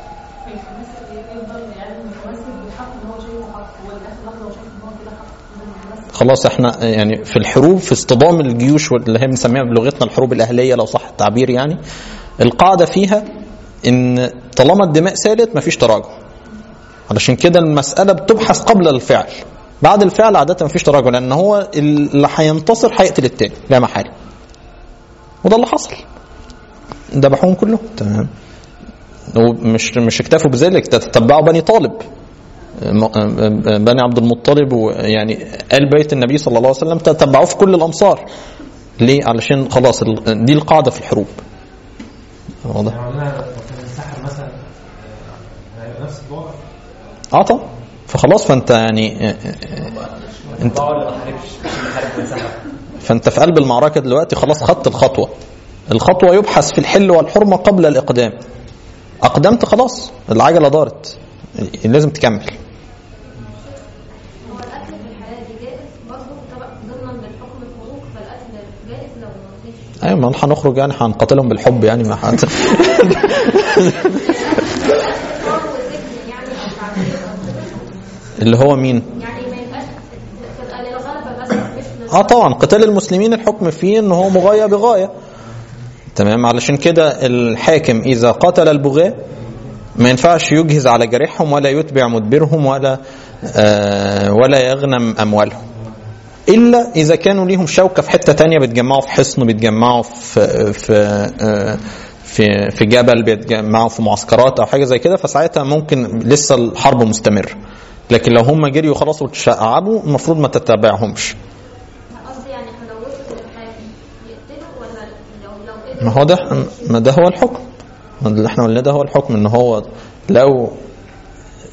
خلاص احنا يعني في الحروب في اصطدام الجيوش اللي هي بنسميها بلغتنا الحروب الاهليه لو صح التعبير يعني القاعده فيها ان طالما الدماء سالت مفيش تراجع علشان كده المساله بتبحث قبل الفعل بعد الفعل عاده مفيش تراجع لان هو اللي هينتصر هيقتل التاني لا محاله وده اللي حصل ذبحوهم كلهم تمام ومش مش اكتفوا بذلك ده تتبعوا بني طالب بني عبد المطلب ويعني آل بيت النبي صلى الله عليه وسلم تتبعوه في كل الأمصار ليه؟ علشان خلاص ال- دي القاعدة في الحروب واضح؟ يعني عندنا لو كان السحر مثلا آه، هيبقى نفس الوضع اه طبعا فخلاص فانت يعني آه، آه، انت طبعا اللي ما حاربش مش اللي حارب وانسحب فانت في قلب المعركة دلوقتي خلاص خدت الخطوة الخطوة يبحث في الحل والحرمة قبل الإقدام أقدمت خلاص العجلة دارت لازم تكمل هو القتل في الحياة دي جائز برضه طبعا ضمنا للحكم الخروج فالقتل جائز لو مفيش ايوه ما هنخرج يعني هنقاتلهم بالحب يعني ما حد إقرار وسجن يعني أو تعذيب أو كده. اللي هو مين؟ يعني ما يبقاش تبقى للغلبة بس مش لل- اه طبعا قتال المسلمين الحكم فيه ان هو مغاية بغاية تمام علشان كده الحاكم اذا قتل البغاة ما ينفعش يجهز على جريحهم ولا يتبع مدبرهم ولا آه ولا يغنم اموالهم الا اذا كانوا ليهم شوكه في حته تانية بيتجمعوا في حصن بيتجمعوا في في آه في في جبل بيتجمعوا في معسكرات او حاجه زي كده فساعتها ممكن لسه الحرب مستمره لكن لو هم جريوا خلاص وتشعبوا المفروض ما تتابعهمش قصدي يعني احنا لو وصل للحاكم يقتله ولا لو لو قتل ما هو ده ما ده هو الحكم ما اللي احنا قلنا ده هو الحكم ان هو لو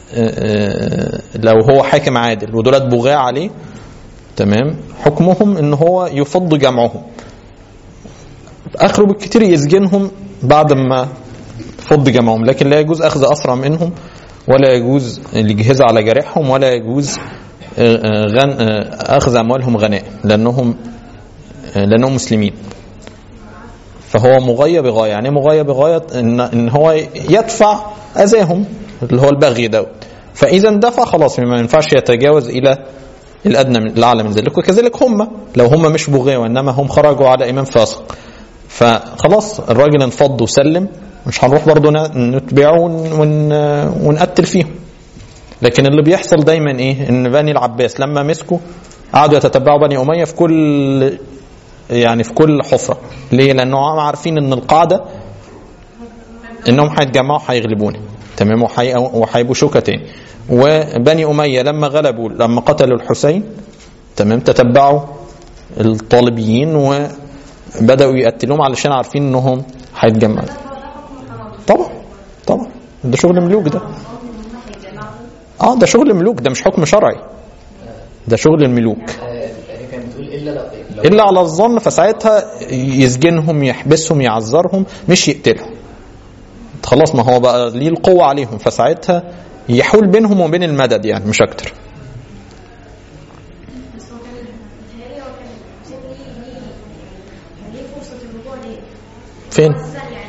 آه، لو هو حاكم عادل ودولت بغاة عليه تمام حكمهم ان هو يفض جمعهم اخره بالكتير يسجنهم بعد ما فض جمعهم لكن لا يجوز اخذ اسرى منهم ولا يجوز الاجهزه على جريحهم ولا يجوز آه، آه، غن آه، اخذ اموالهم غنائم لانهم آه، لانهم مسلمين فهو مغاية بغاية يعني إيه مغاية بغاية إن, إن هو يدفع أذاهم اللي هو البغي دوت فإذا دفع خلاص ما ينفعش يتجاوز إلى الأدنى من الأعلى من ذلك وكذلك هم لو هم مش بغاة وإنما هم خرجوا على إمام فاسق فخلاص الراجل انفض وسلم مش هنروح برضه ن- نتبعه ون- ون- ونقتل فيهم لكن اللي بيحصل دايما ايه ان بني العباس لما مسكوا قعدوا يتتبعوا بني اميه في كل يعني في كل حفره ليه لانهم عارفين ان القاعده انهم هيتجمعوا هيغلبونا تمام وحي- وهيبقوا شوكه تاني وبني اميه لما غلبوا لما قتلوا الحسين تمام تتبعوا الطالبيين وبداوا يقتلوهم علشان عارفين انهم هيتجمعوا طبعا طبعا ده شغل ملوك ده اه ده شغل ملوك ده مش حكم شرعي ده شغل الملوك هي كانت بتقول الا لو لو الا على الظن فساعتها يسجنهم يحبسهم يعذرهم مش يقتلهم خلاص ما هو بقى ليه القوة عليهم فساعتها يحول بينهم وبين المدد يعني مش اكتر بس هو كان متهيألي هو كان حسين ليه ليه كان ليه فرصة الرجوع دي فين أساسا يعني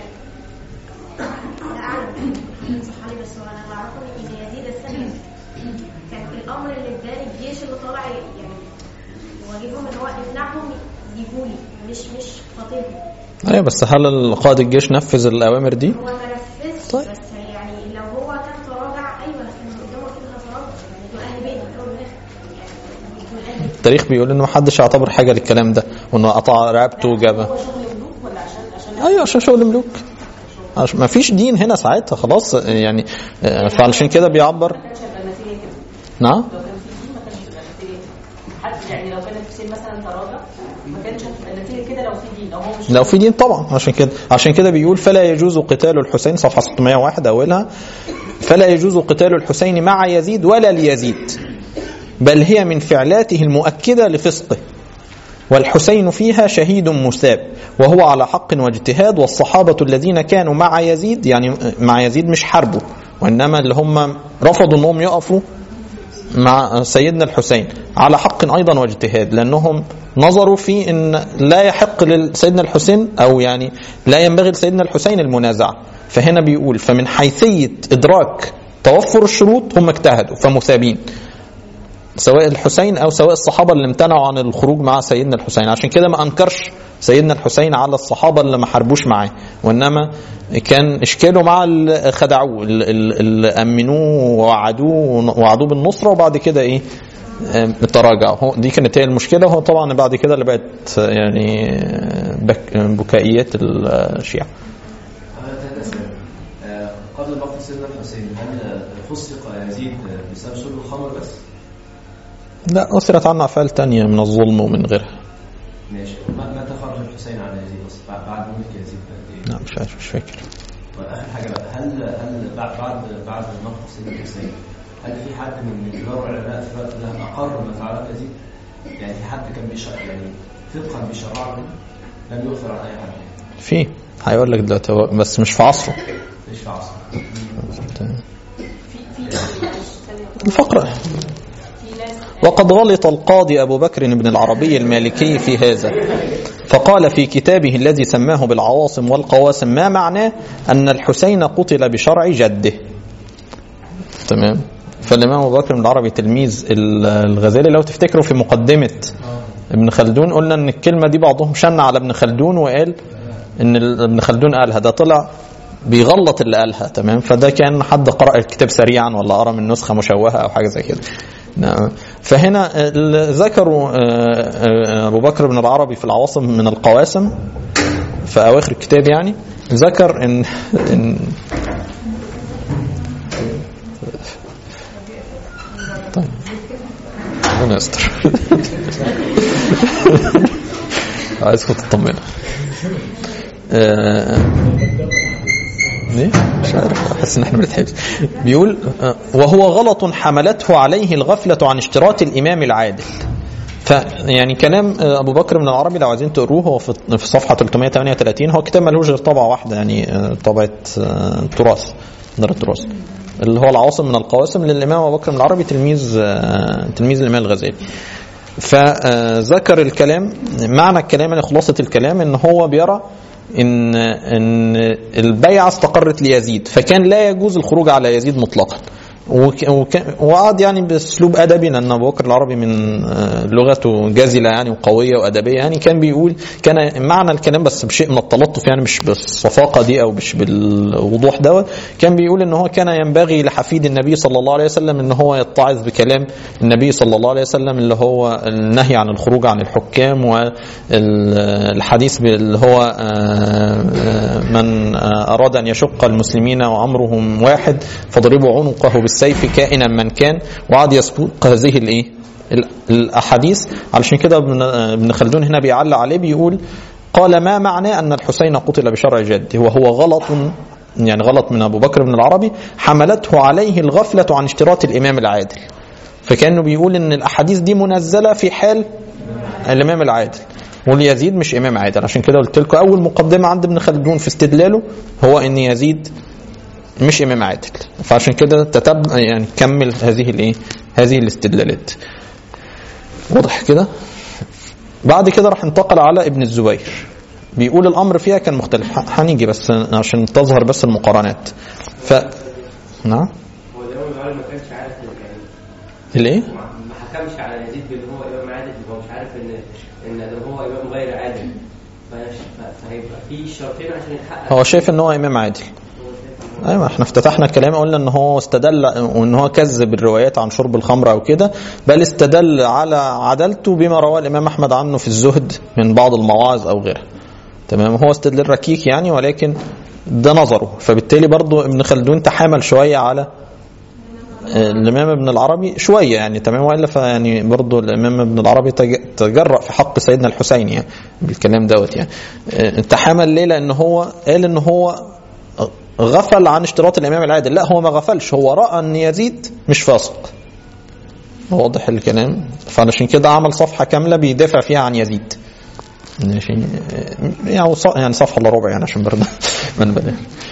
لا أعلم صح علي بس هو أنا اللي أعرفه إن يزيد الثاني كان الأمر اللي اداني الجيش اللي طالع يعني واجبهم إن هو يمنعهم يجوا لي مش مش خاطبهم ايوه بس هل قائد الجيش نفذ الاوامر دي هو ما نفذش طيب. بس يعني لو هو كان تراجع أيوه لكن قدامه كده تراجع يعني دول أهل بيت دول أهل يعني دول أهل بيت التاريخ بيقول انه محدش يعتبر حاجه للكلام ده وانه قطع رقبته وجابها ايوه عشان شغل ملوك عشان ما فيش دين هنا ساعتها خلاص يعني آه، فعلشان كده بيعبر كانش هيبقى النتيجه كده نعم لو كان في دين ما كانش هتبقى النتيجه كده حتى يعني لو كان الحسين مثلا تراجع ما كانش هتبقى النتيجه كده لو في دين لو هو مش لو في دين طبعا عشان كده عشان كده بيقول فلا يجوز قتال الحسين صفحه 601 اولها فلا يجوز قتال الحسين مع يزيد ولا ليزيد بل هي من فعلاته المؤكده لفسقه والحسين فيها شهيد مثاب وهو على حق واجتهاد والصحابة الذين كانوا مع يزيد يعني مع يزيد مش حربه وإنما اللي هم رفضوا أنهم يقفوا مع سيدنا الحسين على حق أيضا واجتهاد لأنهم نظروا في أن لا يحق لسيدنا الحسين أو يعني لا ينبغي لسيدنا الحسين المنازعة فهنا بيقول فمن حيثية إدراك توفر الشروط هم اجتهدوا فمثابين سواء الحسين او سواء الصحابه اللي امتنعوا عن الخروج مع سيدنا الحسين عشان كده ما انكرش سيدنا الحسين على الصحابه اللي ما حاربوش معاه وانما كان اشكاله مع اللي خدعوه اللي- اللي امنوه ووعدوه ووعدوه بالنصره وبعد كده ايه آم، تراجعوا هو دي كانت هي المشكله وهو طبعا بعد كده اللي بقت يعني بك بكائيات الشيعه هذا ثلاث أسئلة. آه، قبل مقتل سيدنا الحسين هل آه، فسق يزيد آه، بسبب شرب الخمر بس؟ لا اثرت عنه افعال تانية من الظلم ومن غيرها ماشي ما- متى خرج الحسين على يزيد اصلا بعد بعد موت يزيد بقد ايه؟ لا مش عارف مش فاكر واخر حاجه بقى هل هل بعد بعد بعد مقتل سيدنا الحسين هل في حد من كبار العلماء في الوقت ده اقر ما فعله يزيد؟ يعني في حد كان بيشرع يعني فقها بيشرع له لم يؤثر عن اي حد في هيقول لك دلوقتي هو بس مش في عصره مش في عصر الفقرة في ناس وقد غلط القاضي أبو بكر بن العربي المالكي في هذا فقال في كتابه الذي سماه بالعواصم والقواسم ما معناه أن الحسين قتل بشرع جده تمام فالإمام أبو بكر بن العربي تلميذ الغزالي لو تفتكروا في مقدمة ابن خلدون قلنا ان الكلمة دي بعضهم شن على ابن خلدون وقال ان ال- ابن خلدون قالها ده طلع بيغلط اللي قالها تمام فده كان حد قرأ الكتاب سريعا ولا قرأ من نسخة مشوهة او حاجة زي كده نعم. فهنا ال- ذكروا آه، آه، ابو بكر بن العربي في العواصم من القواسم في اواخر الكتاب يعني ذكر ان ان طيب ربنا يستر عايزكم تطمنوا آه، ليه؟ مش عارف حاسس ان احنا بنتحبس بيقول آه، وهو غلط حملته عليه الغفلة عن اشتراط الإمام العادل ف يعني كلام آه، ابو بكر من العربي لو عايزين تقروه هو في في صفحه 338 هو كتاب ملوش غير طبعه واحده يعني آه، طبعه آه، تراث دار التراث اللي هو العواصم من القواسم للامام ابو بكر من العربي تلميذ آه، تلميذ الامام الغزالي فذكر الكلام معنى الكلام يعني خلاصه الكلام ان هو بيرى ان ان البيعه استقرت ليزيد فكان لا يجوز الخروج على يزيد مطلقا وك- وك- وقعد يعني باسلوب ادبي لان ابو بكر العربي من آه، لغته جزله يعني وقويه وادبيه يعني كان بيقول كان معنى الكلام بس بشيء من التلطف يعني مش بالصفاقه دي او مش بالوضوح دوت كان بيقول ان هو كان ينبغي لحفيد النبي صلى الله عليه وسلم ان هو يتعظ بكلام النبي صلى الله عليه وسلم اللي هو النهي عن الخروج عن الحكام والحديث اللي هو آه، آه، من آه، اراد ان يشق المسلمين وامرهم واحد فاضربوا عنقه بالسيف كائنا من كان وقعد يسوق هذه الايه ال- الاحاديث علشان كده ابن ابن خلدون هنا بيعلق عليه بيقول قال ما معنى ان الحسين قتل بشرع جده وهو غلط يعني غلط من ابو بكر بن العربي حملته عليه الغفله عن اشتراط الامام العادل فكانه بيقول ان الاحاديث دي منزله في حال الامام العادل واليزيد مش امام عادل عشان كده قلت لكم اول مقدمه عند ابن خلدون في استدلاله هو ان يزيد مش امام عادل فعشان كده تتب يعني كمل هذه الايه هذه الاستدلالات واضح كده بعد كده راح انتقل على ابن الزبير بيقول الامر فيها كان مختلف ه- هنيجي بس عشان تظهر بس المقارنات ف نعم هو الامام العالي ما كانش عارف يعني الايه ما ما حكمش على يزيد بان هو امام عادل هو مش عارف ان ان ده هو امام غير عادل فش- ف- فهيبقى في شرطين عشان يتحقق هو شايف ان هو امام عادل هو شايف إن هو- ايوه احنا افتتحنا الكلام قلنا ان هو استدل وان هو كذب الروايات عن شرب الخمر او كده بل استدل على عدالته بما رواه الامام احمد عنه في الزهد من بعض المواعظ او غيرها تمام هو استدلال ركيك يعني ولكن ده نظره فبالتالي برضو ابن خلدون تحامل شويه على آه، الامام ابن العربي شويه يعني تمام والا فيعني برضو الامام ابن العربي تج- تجرأ في حق سيدنا الحسين يعني بالكلام دوت يعني آه، تحامل ليه لان هو قال ان هو غفل عن اشتراط الامام العادل لا هو ما غفلش هو راى ان يزيد مش فاسق واضح الكلام فعلشان كده عمل صفحه كامله بيدافع فيها عن يزيد ماشي يعني ص- يعني صفحه الا ربع يعني عشان برضه ما نبالغ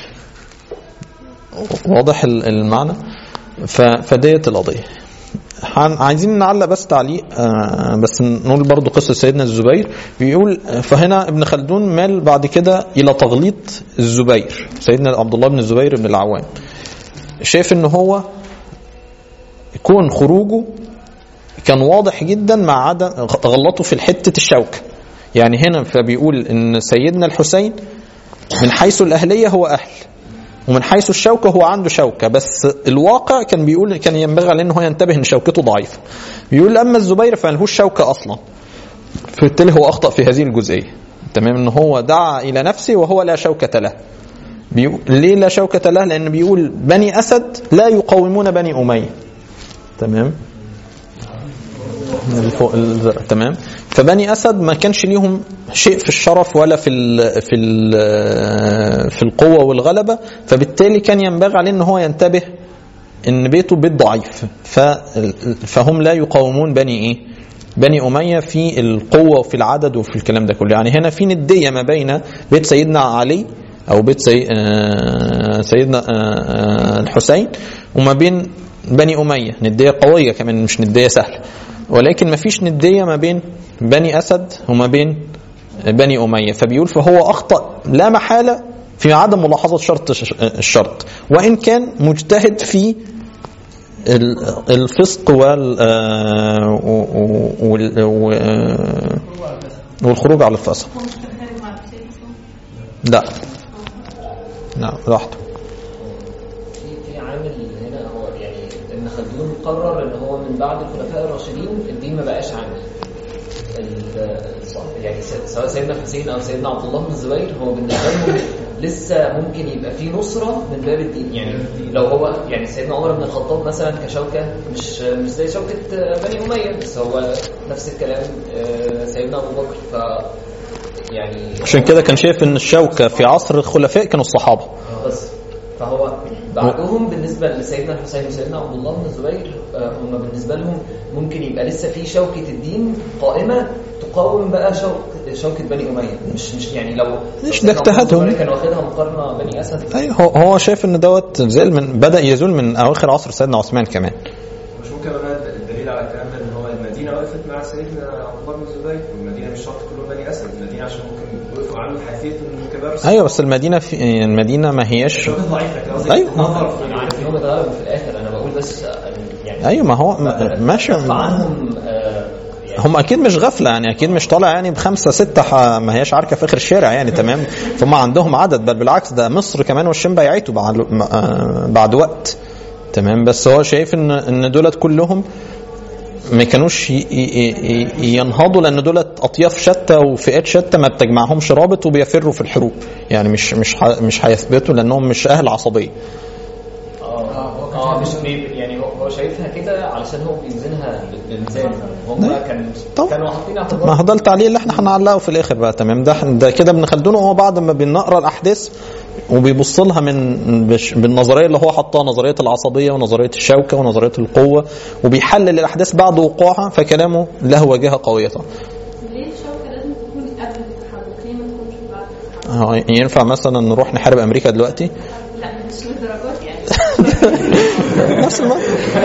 واضح ال- المعنى ف- فديت القضيه هن- عايزين نعلق بس تعليق آه، بس نقول برضو قصة سيدنا الزبير بيقول آه، فهنا ابن خلدون مال بعد كده إلى تغليط الزبير سيدنا عبد الله بن الزبير بن العوام شايف ان هو يكون خروجه كان واضح جدا مع عدم غلطه في حتة الشوكة يعني هنا فبيقول ان سيدنا الحسين من حيث الأهلية هو أهل ومن حيث الشوكة هو عنده شوكة بس الواقع كان بيقول كان ينبغي عليه ان هو ينتبه ان شوكته ضعيفة بيقول اما الزبير فملهوش شوكة اصلا فبالتالي هو اخطأ في هذه الجزئية تمام ان هو دعا الى نفسه وهو لا شوكة له بيقول ليه لا شوكة له لان بيقول بني اسد لا يقاومون بني امية تمام الفوق الزرع تمام فبني اسد ما كانش ليهم شيء في الشرف ولا في ال في ال في القوه والغلبه فبالتالي كان ينبغي عليه ان هو ينتبه ان بيته بيت ضعيف ف فهم لا يقاومون بني ايه بني اميه في القوه وفي العدد وفي الكلام ده كله يعني هنا في نديه ما بين بيت سيدنا علي او بيت سي آه، سيدنا آه، آه، الحسين وما بين بني اميه نديه قويه كمان مش نديه سهله ولكن ما فيش نديه ما بين بني اسد وما بين بني اميه فبيقول فهو اخطا لا محاله في عدم ملاحظه شرط الشرط وان كان مجتهد في ال- الفسق وال آه، و- و- وال- و- آه، والخروج على الفسق هو مش خارج مع الحسين أصلاً. لا لا لوحده في في عامل هنا هو يعني ابن خلدون قرر ان هو من بعد الخلفاء الراشدين الدين ما بقاش عامل ال- يعني س- سواء سيدنا الحسين او سيدنا عبد الله بن الزبير هو بالنسبه لهم لسه ممكن يبقى في نصره من باب الدين يعني لو هو يعني سيدنا عمر بن الخطاب مثلا كشوكه مش مش زي شوكه بني اميه بس هو نفس الكلام آه، سيدنا ابو بكر ف يعني عشان كده كان شايف ان الشوكه في عصر الخلفاء كانوا الصحابه بس فهو بعدهم بالنسبه لسيدنا الحسين وسيدنا عبد الله بن الزبير آه، هم بالنسبه لهم ممكن يبقى لسه في شوكه الدين قائمه تقاوم بقى شوك شوكه بني اميه مش مش يعني لو مش لو ده سيدنا عبد الله اجتهادهم. الزبير كان واخدها مقارنه بني اسد ايوه هو هو شايف ان دوت زال من بدا يزول من اواخر عصر سيدنا عثمان كمان مش ممكن بقى الدليل على الكلام ده ان هو المدينه وقفت مع سيدنا عبد الله بن الزبير والمدينه مش شرط كلهم بني اسد المدينه عشان ممكن وقفوا عنه حيثيه من كبار الصحابة. ايوه بس المدينه في المدينه ما هياش شوكة ضعيفه لكن قصدي أيوة. نظر في انا عارف ان هم اتغلبوا في الاخر انا بقول بس آه، يعني ايوه ما هو م- ماشي غصب عنهم آه، يعني هم اكيد مش غفله يعني اكيد مش طالع يعني بخمسه سته ح- ما هياش عركه في اخر الشارع يعني تمام فهم عندهم عدد بل بالعكس ده مصر كمان والشام بيعيتوا بعد آه، بعد وقت تمام بس هو شايف ان ان دولت كلهم ما كانوش ي- ي- ي- ينهضوا لان دولت اطياف شتى وفئات شتى ما بتجمعهمش رابط وبيفروا في الحروب يعني مش مش ح- مش هيثبتوا لانهم مش اهل عصبيه اه اه مش بي يعني هو هو شايفها كده علشان هو بيوزنها بميزان هم أيوة. كان طب. كانوا حاطين ما اعتبار هو ده التعليق اللي احنا هنعلقه في الاخر بقى تمام ده ده كده ابن خلدون وهو بعد ما بنقرا الاحداث وبيبص لها من بش- بالنظريه اللي هو حطها نظريه العصبيه ونظريه الشوكه ونظريه القوه وبيحلل الاحداث بعد وقوعها فكلامه له وجهه قويه طبعا ليه الشوكة لازم تكون قبل التحرك ليه ما تكونش بعد التحرك هو ينفع مثلا نروح نحارب امريكا دلوقتي لا مش للدرجات يعني نفس الموضوع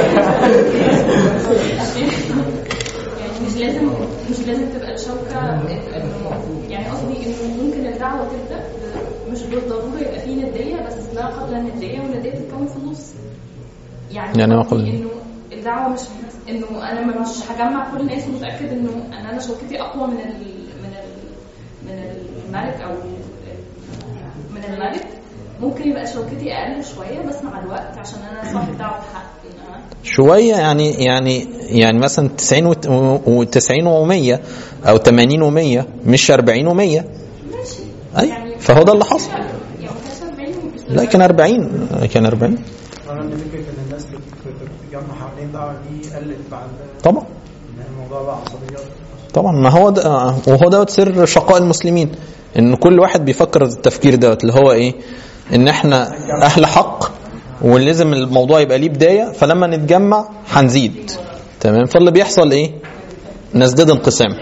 يعني مش لازم مش لازم تبقى الشوكة إنه- يعني قصدي انه ممكن الدعوة تبدأ ب- مش بالضرورة يبقى فيه ندية بس ما قبل الندية والندية تتكون في النص يعني يعني ما قصدي قبل- انه الدعوة مش انه انا مش هجمع كل الناس ومتأكد انه ان انا شوكتي اقوى من ال من ال من الملك او ال- من الملك ممكن يبقى شوكتي اقل شوية بس مع الوقت عشان انا صاحب دعوة حق إن أنا- شويه يعني يعني يعني مثلا 90 و90 و100 او 80 و100 مش 40 و100 ماشي اي فهو ده اللي حصل يعني ما كانش 40 مش لا كان 40 كان 40 طبعا دي فكره ان الناس بت- بت- بتتجمع حوالين الدعوه دي قلت بعد طبعا ان الموضوع بقى عصبيات طبعا ما هو ده وهو دوت سر شقاء المسلمين ان كل واحد بيفكر التفكير دوت اللي هو ايه ان احنا اهل حق ولازم الموضوع يبقى ليه بدايه فلما نتجمع هنزيد تمام فاللي بيحصل ايه نزداد انقسام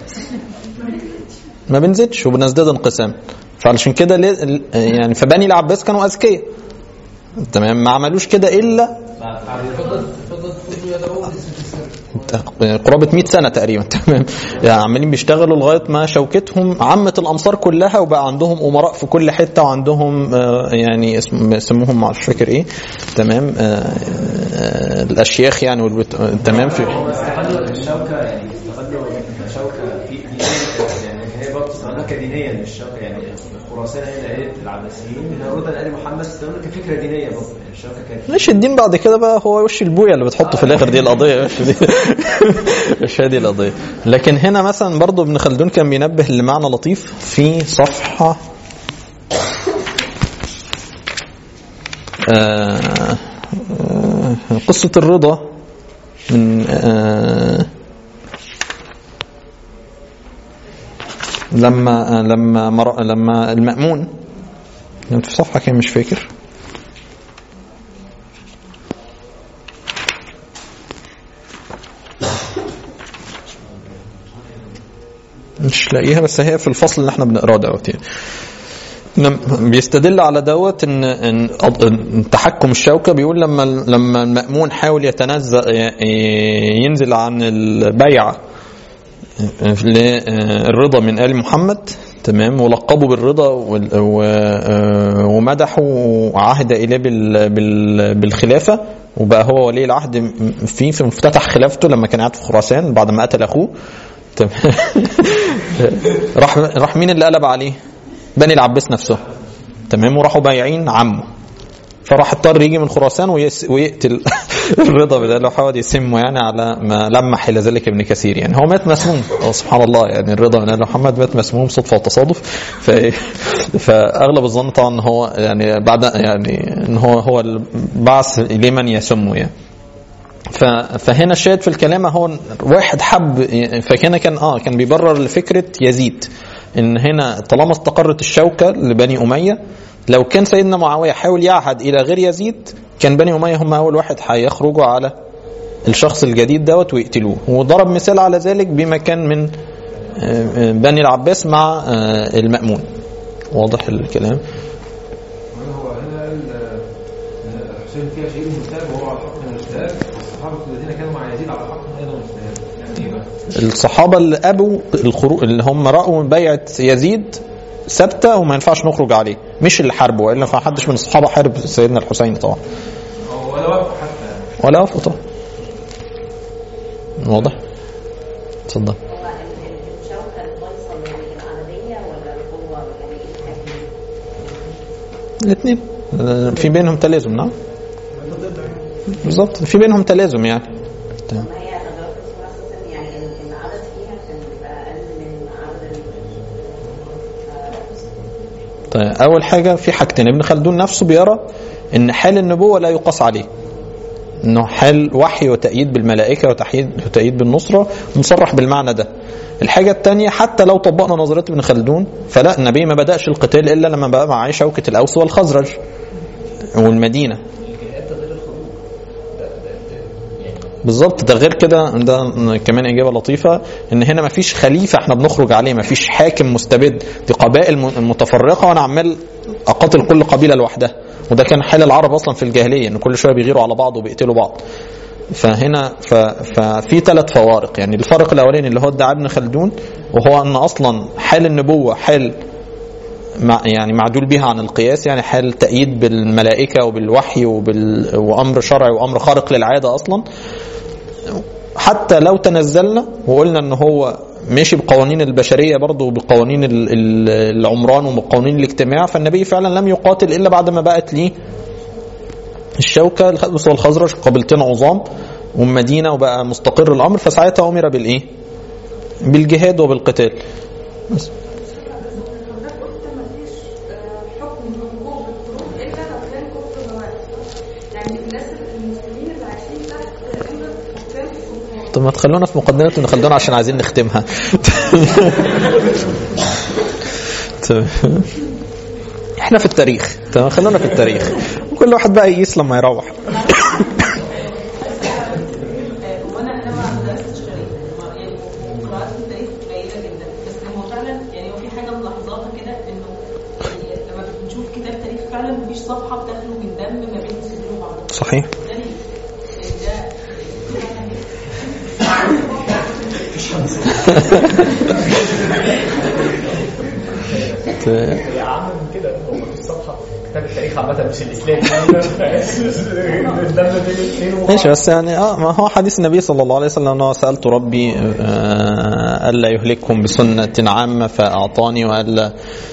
ما بنزيدش وبنزداد انقسام فعلشان كده ليه- يعني فبني العباس كانوا اذكياء تمام ما عملوش كده الا قرابة 100 سنة تقريبا تمام يعني عمالين بيشتغلوا لغاية ما شوكتهم عمت الأمصار كلها وبقى عندهم أمراء في كل حتة وعندهم آه، يعني اسم يسموهم مش فاكر إيه تمام آه، آه، الأشياخ يعني والبت... آه، تمام في هم استغلوا الشوكه يعني استغلوا الشوكه في دينيا يعني هي برضه استغلوها كدينيا مش شوكه يعني خراسان هي اللي قالت العباسيين هرودا ال محمد استغلوها كفكره دينيه برضه يعني الشوكه كانت مش الدين بعد كده بقى هو وش البويا اللي بتحطه في الاخر دي القضيه مش دي مش هي دي القضيه لكن هنا مثلا برضو ابن خلدون كان بينبه لمعنى لطيف في صفحه آه، آه، قصه الرضا من آه، لما لما مر- لما المأمون كانت في صفحه كان مش فاكر مش لاقيها بس هي في الفصل اللي احنا بنقراه دوت يعني لم- بيستدل على دوت ان ان أض- إن تحكم الشوكه بيقول لما لما المأمون حاول يتنزل ي- ينزل عن البيعه للرضا من آل محمد تمام ولقبوا بالرضا وال- و- ومدحوا وعهد إليه بال- بال- بالخلافة وبقى هو ولي العهد فيه في مفتتح خلافته لما كان قاعد في خراسان بعد ما قتل أخوه تمام راح راح مين اللي قلب عليه؟ بني العباس نفسه تمام وراحوا بايعين عمه فراح اضطر يجي من خراسان ويس ويقتل الرضا بدل لو حاول يسمه يعني على ما لمح الى ذلك ابن كثير يعني هو مات مسموم هو سبحان الله يعني الرضا من ال محمد مات مسموم صدفه وتصادف ف... فاغلب الظن طبعا ان هو يعني بعد يعني ان هو هو اللي بعث اليه من يسمه يعني ف- فهنا الشاهد في الكلام هو واحد حب فهنا كان اه كان بيبرر لفكره يزيد ان هنا طالما استقرت الشوكه لبني اميه لو كان سيدنا معاويه حاول يعهد الى غير يزيد كان بني اميه هم اول واحد هيخرجوا على الشخص الجديد دوت ويقتلوه وضرب مثال على ذلك بما كان من آه، آه، بني العباس مع آه، المأمون واضح الكلام وهنا هو هنا قال آه، إن الحسين فيها شيء مجتهد وهو على الحق من الاجتهاد والصحابه الذين كانوا مع يزيد على الحق ايضا من الاجتهاد يعني ايه بقى؟ الصحابه اللي ابوا الخروج اللي هم راوا بيعه يزيد ثابته وما ينفعش نخرج عليه مش اللي حاربوا والا ما حدش من الصحابه حارب سيدنا الحسين طبعا هو ولا وقفوا حتى يعني. ولا وقفوا طبعا واضح اتفضل هو ال- ال- الشوكة الفيصل يعني العربية ولا القوة يعني ايه الحاجة؟ الاثنين في بينهم تلازم نعم بالظبط في بينهم تلازم يعني تمام. ما هي غزوات الرسول صلى الله عليه وسلم يعني ال- العدد فيها كان بيبقى أقل من عدد ال- طيب اول حاجه في حاجتين ابن خلدون نفسه بيرى ان حال النبوه لا يقاس عليه انه حال وحي وتأييد بالملائكه وتأييد وتأييد بالنصره مصرح بالمعنى ده الحاجه الثانيه حتى لو طبقنا نظريه ابن خلدون فلا النبي ما بداش القتال الا لما بقى معاه شوكه الاوس والخزرج والمدينه الجهاد ده غير الخروج ده ده ده يعني بالظبط ده غير كده ده كمان اجابه لطيفه ان هنا مفيش خليفه احنا بنخرج عليه مفيش حاكم مستبد دي قبائل م- متفرقه وانا عمال اقاتل كل قبيله لوحدها وده كان حال العرب اصلا في الجاهليه ان كل شويه بيغيروا على بعض وبيقتلوا بعض فهنا ف... ففي ثلاث فوارق يعني الفرق الاولاني اللي هو ادعى ابن خلدون وهو ان اصلا حال النبوه حال مع يعني معدول بها عن القياس يعني حال تأييد بالملائكة وبالوحي وبال وأمر شرعي وأمر خارق للعادة أصلا حتى لو تنزلنا وقلنا ان هو ماشي بقوانين البشريه برضه وبقوانين ال- ال- العمران وبقوانين الاجتماع فالنبي فعلا لم يقاتل الا بعد ما بقت ليه الشوكه الخبز والخزرج قبيلتين عظام والمدينه وبقى مستقر الامر فساعتها امر بالايه؟ بالجهاد وبالقتال بس حضرتك قلت مفيش آه، حكم بالوقوع بالخروج الا لو كان كفر بواقع يعني الناس المسلمين اللي عايشين تحت امر حكام الكفار طب ما تخلونا في مقدمه ابن خلدون عشان عايزين نختمها تمام. احنا في التاريخ تمام خلونا في التاريخ وكل واحد بقى يقيس لما يروح وانا انا ما درستش تاريخ ما- يعني قراءات في التاريخ قليله جدا بس هو فعلا يعني هو في حاجه ملاحظاها كده انه يعني لما بنشوف كتاب تاريخ فعلا مفيش صفحه بتخلو من دم ما بين المسلمين وبعضهم صحيح ده ليه؟ يعني هي اعم من كده هو مفيش صفحه في كتاب التاريخ عامه مش الاسلامي الدم بين الاثنين ماشي بس يعني اه ما هو حديث النبي صلى الله عليه وسلم انه سالت ربي آه الا يهلكهم بسنه عامه فاعطاني والا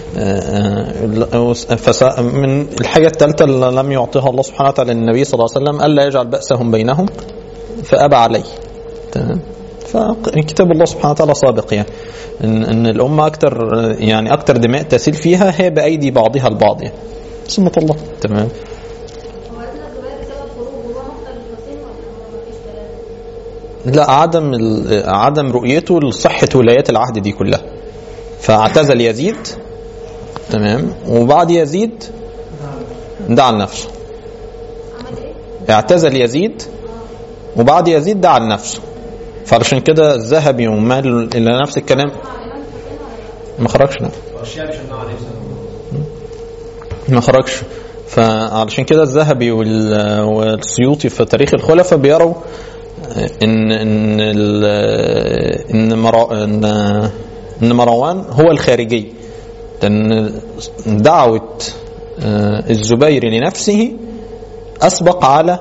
آه، فس- من الحاجه الثالثه اللي لم يعطيها الله سبحانه وتعالى للنبي صلى الله عليه وسلم الا يجعل باسهم بينهم فابى عليه تمام فكتاب الله سبحانه وتعالى سابق يعني ان ان الامه اكثر يعني اكثر دماء تسيل فيها هي بايدي بعضها البعض يعني سنه الله تمام هو ابن الزبير بسبب خروجه هو مقتل الحسين ولا هو مفيش كلام؟ لا عدم ال- عدم رؤيته لصحة ولايات العهد دي كلها فاعتزل يزيد تمام وبعد يزيد دعا لنفسه عمل ايه؟ اعتزل يزيد وبعد يزيد دعا لنفسه فعشان كده الذهبي ومال الى نفس الكلام مع الامام الحسين ولا لا؟ ما خرجش لا الشعب شنعوا عليه بسبب ما خرجش فعلشان كده الذهبي وال- والسيوطي في تاريخ الخلفاء بيروا ان ان ال- ان مرا- ان ان مروان هو الخارجي لان دعوه آه، الزبير لنفسه اسبق على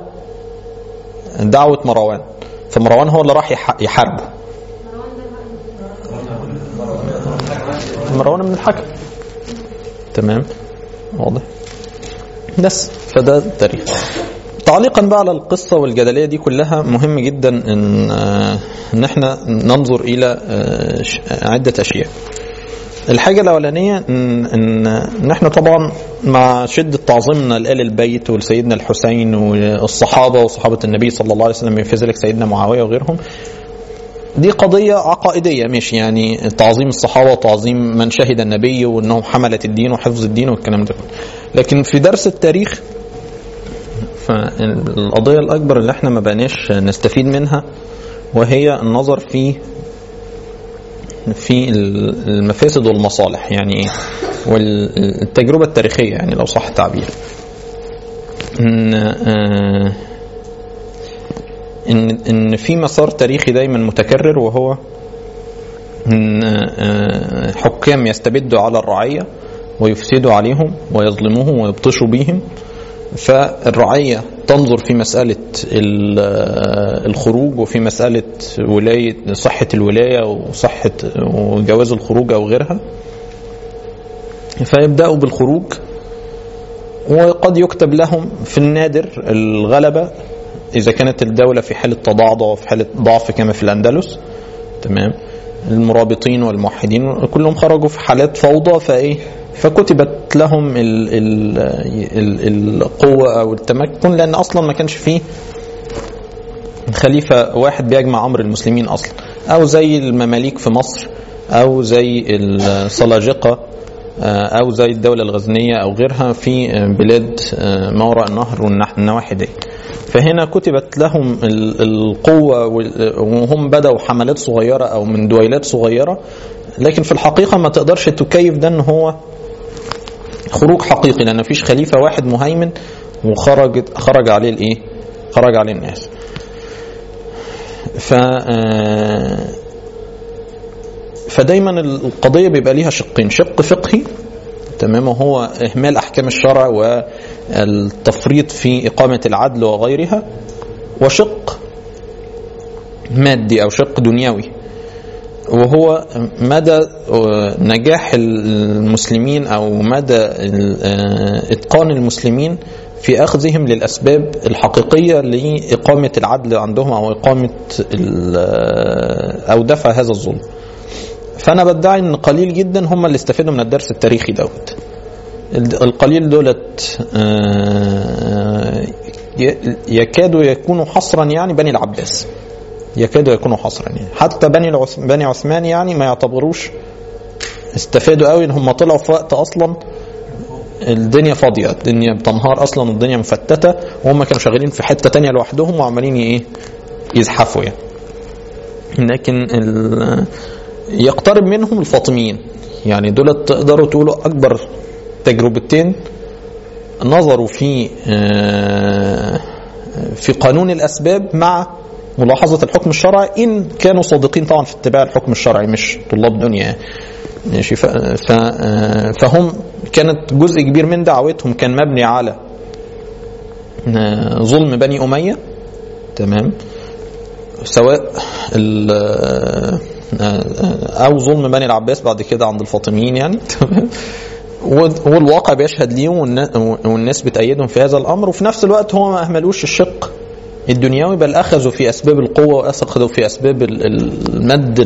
دعوه مروان فمروان هو اللي راح يح- يحاربه مروان ده بقى مروان بن الحكم تمام واضح بس فده التاريخ تعليقا بقى على القصة والجدلية دي كلها مهم جدا ان آه، ان احنا ننظر الى آه، ش- عدة اشياء الحاجة الأولانية إن, إن, إن إحنا طبعا مع شدة تعظيمنا لآل البيت ولسيدنا الحسين والصحابة وصحابة النبي صلى الله عليه وسلم في ذلك سيدنا معاوية وغيرهم دي قضية عقائدية مش يعني تعظيم الصحابة وتعظيم من شهد النبي وانهم حملة الدين وحفظ الدين والكلام ده كله. لكن في درس التاريخ فالقضية الأكبر اللي احنا ما بقناش نستفيد منها وهي النظر في في المفاسد والمصالح يعني ايه والتجربة التاريخية يعني لو صح التعبير ان آه، ان ان في مسار تاريخي دايما متكرر وهو ان آه، حكام يستبدوا على الرعيه ويفسدوا عليهم ويظلموهم ويبطشوا بهم فالرعيه تنظر في مساله ال- آه، الخروج وفي مساله ولايه صحه الولايه وصحه وجواز الخروج او غيرها فيبداوا بالخروج وقد يكتب لهم في النادر الغلبة إذا كانت الدولة في حالة تضعضع وفي حالة ضعف كما في الأندلس تمام المرابطين والموحدين كلهم خرجوا في حالات فوضى فإيه فكتبت لهم ال ال ال القوة أو التمكن لأن أصلا ما كانش فيه خليفة واحد بيجمع أمر المسلمين أصلا أو زي المماليك في مصر أو زي السلاجقة آه، أو زي الدولة الغزنية أو غيرها في آه، بلاد آه، ما وراء النهر والنواحي دي فهنا كتبت لهم ال- القوة وال- وهم بدأوا حملات صغيرة أو من دويلات صغيرة لكن في الحقيقة ما تقدرش تكيف ده ان هو خروج حقيقي لان مفيش خليفة واحد مهيمن وخرج خرج عليه الايه خرج عليه الناس ف آه، فدايما القضية بيبقى ليها شقين شق فقهي تمام وهو إهمال أحكام الشرع والتفريط في إقامة العدل وغيرها وشق مادي أو شق دنيوي وهو مدى نجاح المسلمين أو مدى إتقان المسلمين في أخذهم للأسباب الحقيقية لإقامة العدل عندهم أو إقامة أو دفع هذا الظلم فانا بدعي ان قليل جدا هم اللي استفادوا من الدرس التاريخي دوت القليل دولت يكادوا يكونوا حصرا يعني بني العباس يكادوا يكونوا حصرا يعني حتى بني العث... بني عثمان يعني ما يعتبروش استفادوا قوي ان هم طلعوا في وقت اصلا الدنيا فاضيه الدنيا بتنهار اصلا الدنيا مفتته وهم كانوا شغالين في حته تانية لوحدهم وعمالين ايه يزحفوا يعني لكن ال... يقترب منهم الفاطميين يعني دول تقدروا تقولوا اكبر تجربتين نظروا في في قانون الاسباب مع ملاحظه الحكم الشرعي ان كانوا صادقين طبعا في اتباع الحكم الشرعي مش طلاب دنيا ماشي فهم كانت جزء كبير من دعوتهم كان مبني على ظلم بني اميه تمام سواء او ظلم بني العباس بعد كده عند الفاطميين يعني تمام والواقع بيشهد ليهم والناس بتأيدهم في هذا الامر وفي نفس الوقت هم ما اهملوش الشق الدنيوي بل اخذوا في اسباب القوه واخذوا في اسباب المد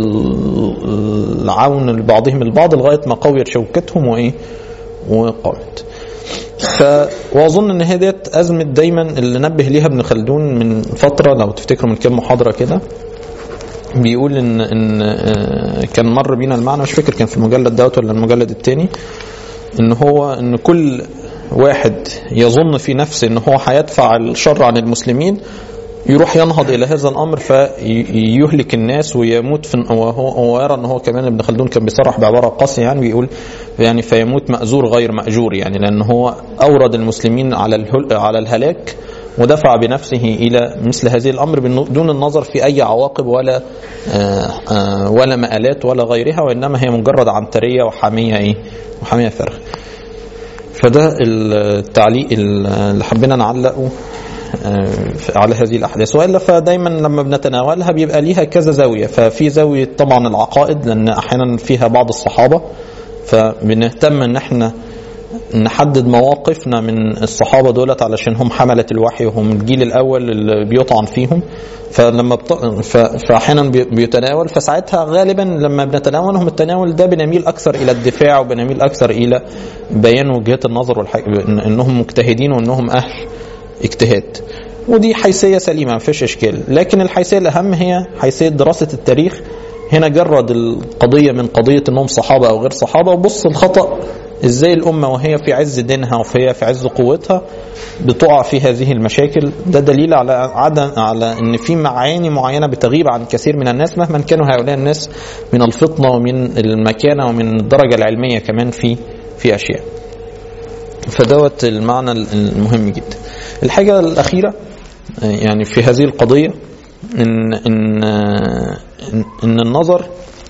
العون لبعضهم البعض لغايه ما قويت شوكتهم وايه وقامت ف واظن ان هي ديت ازمه دايما اللي نبه ليها ابن خلدون من فتره لو تفتكروا من كام محاضره كده بيقول ان ان كان مر بينا المعنى مش فاكر كان في المجلد دوت ولا المجلد الثاني ان هو ان كل واحد يظن في نفسه ان هو هيدفع الشر عن المسلمين يروح ينهض الى هذا الامر فيهلك الناس ويموت في وهو ويرى ان هو كمان ابن خلدون كان بيصرح بعباره قاسيه يعني بيقول يعني فيموت مأزور غير مأجور يعني لان هو اورد المسلمين على على الهلاك ودفع بنفسه الى مثل هذه الامر دون النظر في اي عواقب ولا ولا مآلات ولا غيرها وانما هي مجرد عنتريه وحاميه ايه وحاميه فرغ فده التعليق اللي حبينا نعلقه على هذه الاحداث والا فدايما لما بنتناولها بيبقى ليها كذا زاويه ففي زاويه طبعا العقائد لان احيانا فيها بعض الصحابه فبنهتم ان احنا نحدد مواقفنا من الصحابة دولت علشان هم حملة الوحي وهم الجيل الأول اللي بيطعن فيهم فلما بط... ف... فأحيانا بيتناول فساعتها غالبا لما بنتناولهم التناول ده بنميل أكثر إلى الدفاع وبنميل أكثر إلى بيان وجهات النظر والح... إنهم مجتهدين وإنهم أهل اجتهاد ودي حيثية سليمة ما فيش إشكال لكن الحيثية الأهم هي حيثية دراسة التاريخ هنا جرد القضية من قضية إنهم صحابة أو غير صحابة وبص الخطأ ازاي الامه وهي في عز دينها وهي في عز قوتها بتقع في هذه المشاكل ده دليل على عدم على ان في معاني معينه بتغيب عن كثير من الناس مهما كانوا هؤلاء الناس من الفطنه ومن المكانه ومن الدرجه العلميه كمان في في اشياء فدوت المعنى المهم جدا الحاجه الاخيره يعني في هذه القضيه ان ان ان, إن النظر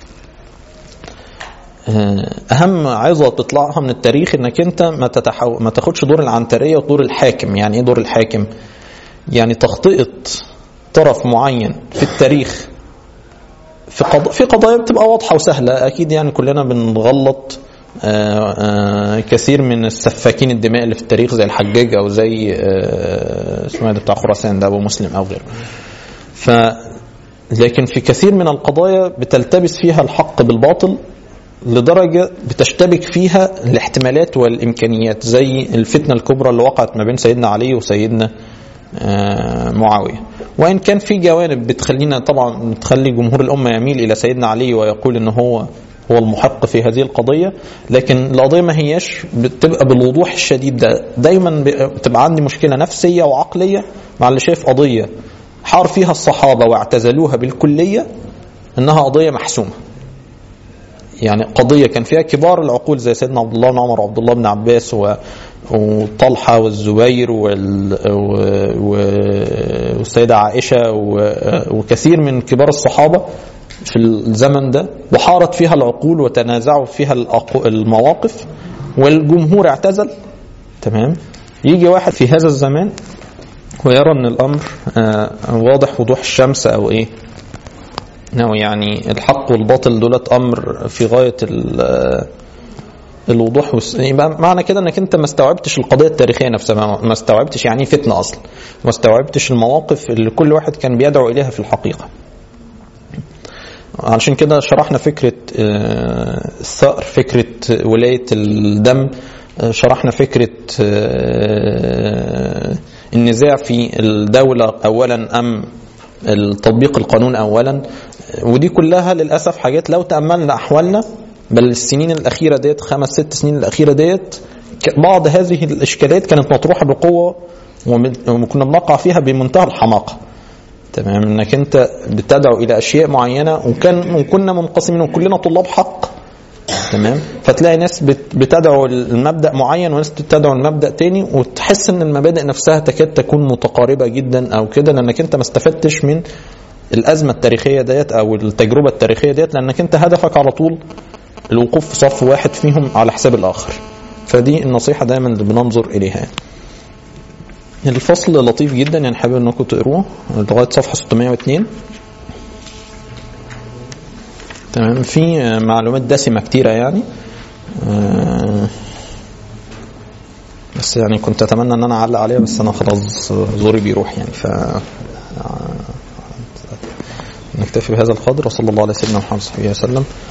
اهم عظه تطلعها من التاريخ انك انت ما تتحو... ما تاخدش دور العنتريه ودور الحاكم يعني ايه دور الحاكم يعني تخطئه طرف معين في التاريخ في قض... في قضايا بتبقى واضحه وسهله اكيد يعني كلنا بنغلط آآ آآ كثير من السفاكين الدماء اللي في التاريخ زي الحجاج او زي اسمه ده بتاع خراسان ده ابو مسلم او غيره ف لكن في كثير من القضايا بتلتبس فيها الحق بالباطل لدرجة بتشتبك فيها الاحتمالات والإمكانيات زي الفتنة الكبرى اللي وقعت ما بين سيدنا علي وسيدنا معاوية وإن كان في جوانب بتخلينا طبعا بتخلي جمهور الأمة يميل إلى سيدنا علي ويقول إن هو هو المحق في هذه القضية لكن القضية ما هياش بتبقى بالوضوح الشديد ده دايما بتبقى عندي مشكلة نفسية وعقلية مع اللي شايف قضية حار فيها الصحابة واعتزلوها بالكلية إنها قضية محسومة يعني قضيه كان فيها كبار العقول زي سيدنا عبد الله بن عمر وعبد الله بن عباس و... وطلحه والزبير وال... و... والسيده عائشه و... وكثير من كبار الصحابه في الزمن ده وحارت فيها العقول وتنازعوا فيها المواقف والجمهور اعتزل تمام يجي واحد في هذا الزمان ويرى ان الامر واضح وضوح الشمس او ايه انه يعني الحق والباطل دولت امر في غايه الوضوح والس... يبقى معنى كده انك انت ما استوعبتش القضيه التاريخيه نفسها ما استوعبتش يعني فتنه اصلا ما استوعبتش المواقف اللي كل واحد كان بيدعو اليها في الحقيقه علشان كده شرحنا فكره الثأر فكره ولايه الدم شرحنا فكره النزاع في الدوله اولا ام التطبيق القانون اولا ودي كلها للاسف حاجات لو تاملنا احوالنا بل السنين الاخيره ديت خمس ست سنين الاخيره ديت بعض هذه الاشكالات كانت مطروحه بقوه وكنا بنقع فيها بمنتهى الحماقه تمام انك انت بتدعو الى اشياء معينه وكان وكنا منقسمين وكلنا طلاب حق تمام فتلاقي ناس بتدعو المبدا معين وناس بتدعو المبدا تاني وتحس ان المبادئ نفسها تكاد تكون متقاربه جدا او كده لانك انت ما استفدتش من الازمه التاريخيه ديت او التجربه التاريخيه ديت لانك انت هدفك على طول الوقوف في صف واحد فيهم على حساب الاخر فدي النصيحه دايما اللي بننظر اليها الفصل لطيف جدا يعني حابب انكم تقروه لغايه صفحه 602 تمام في معلومات دسمه كتيره يعني بس يعني كنت اتمنى ان انا اعلق عليها بس انا خلاص زوري بيروح يعني ف نكتفي بهذا القدر وصلى الله على سيدنا محمد صلى الله عليه وسلم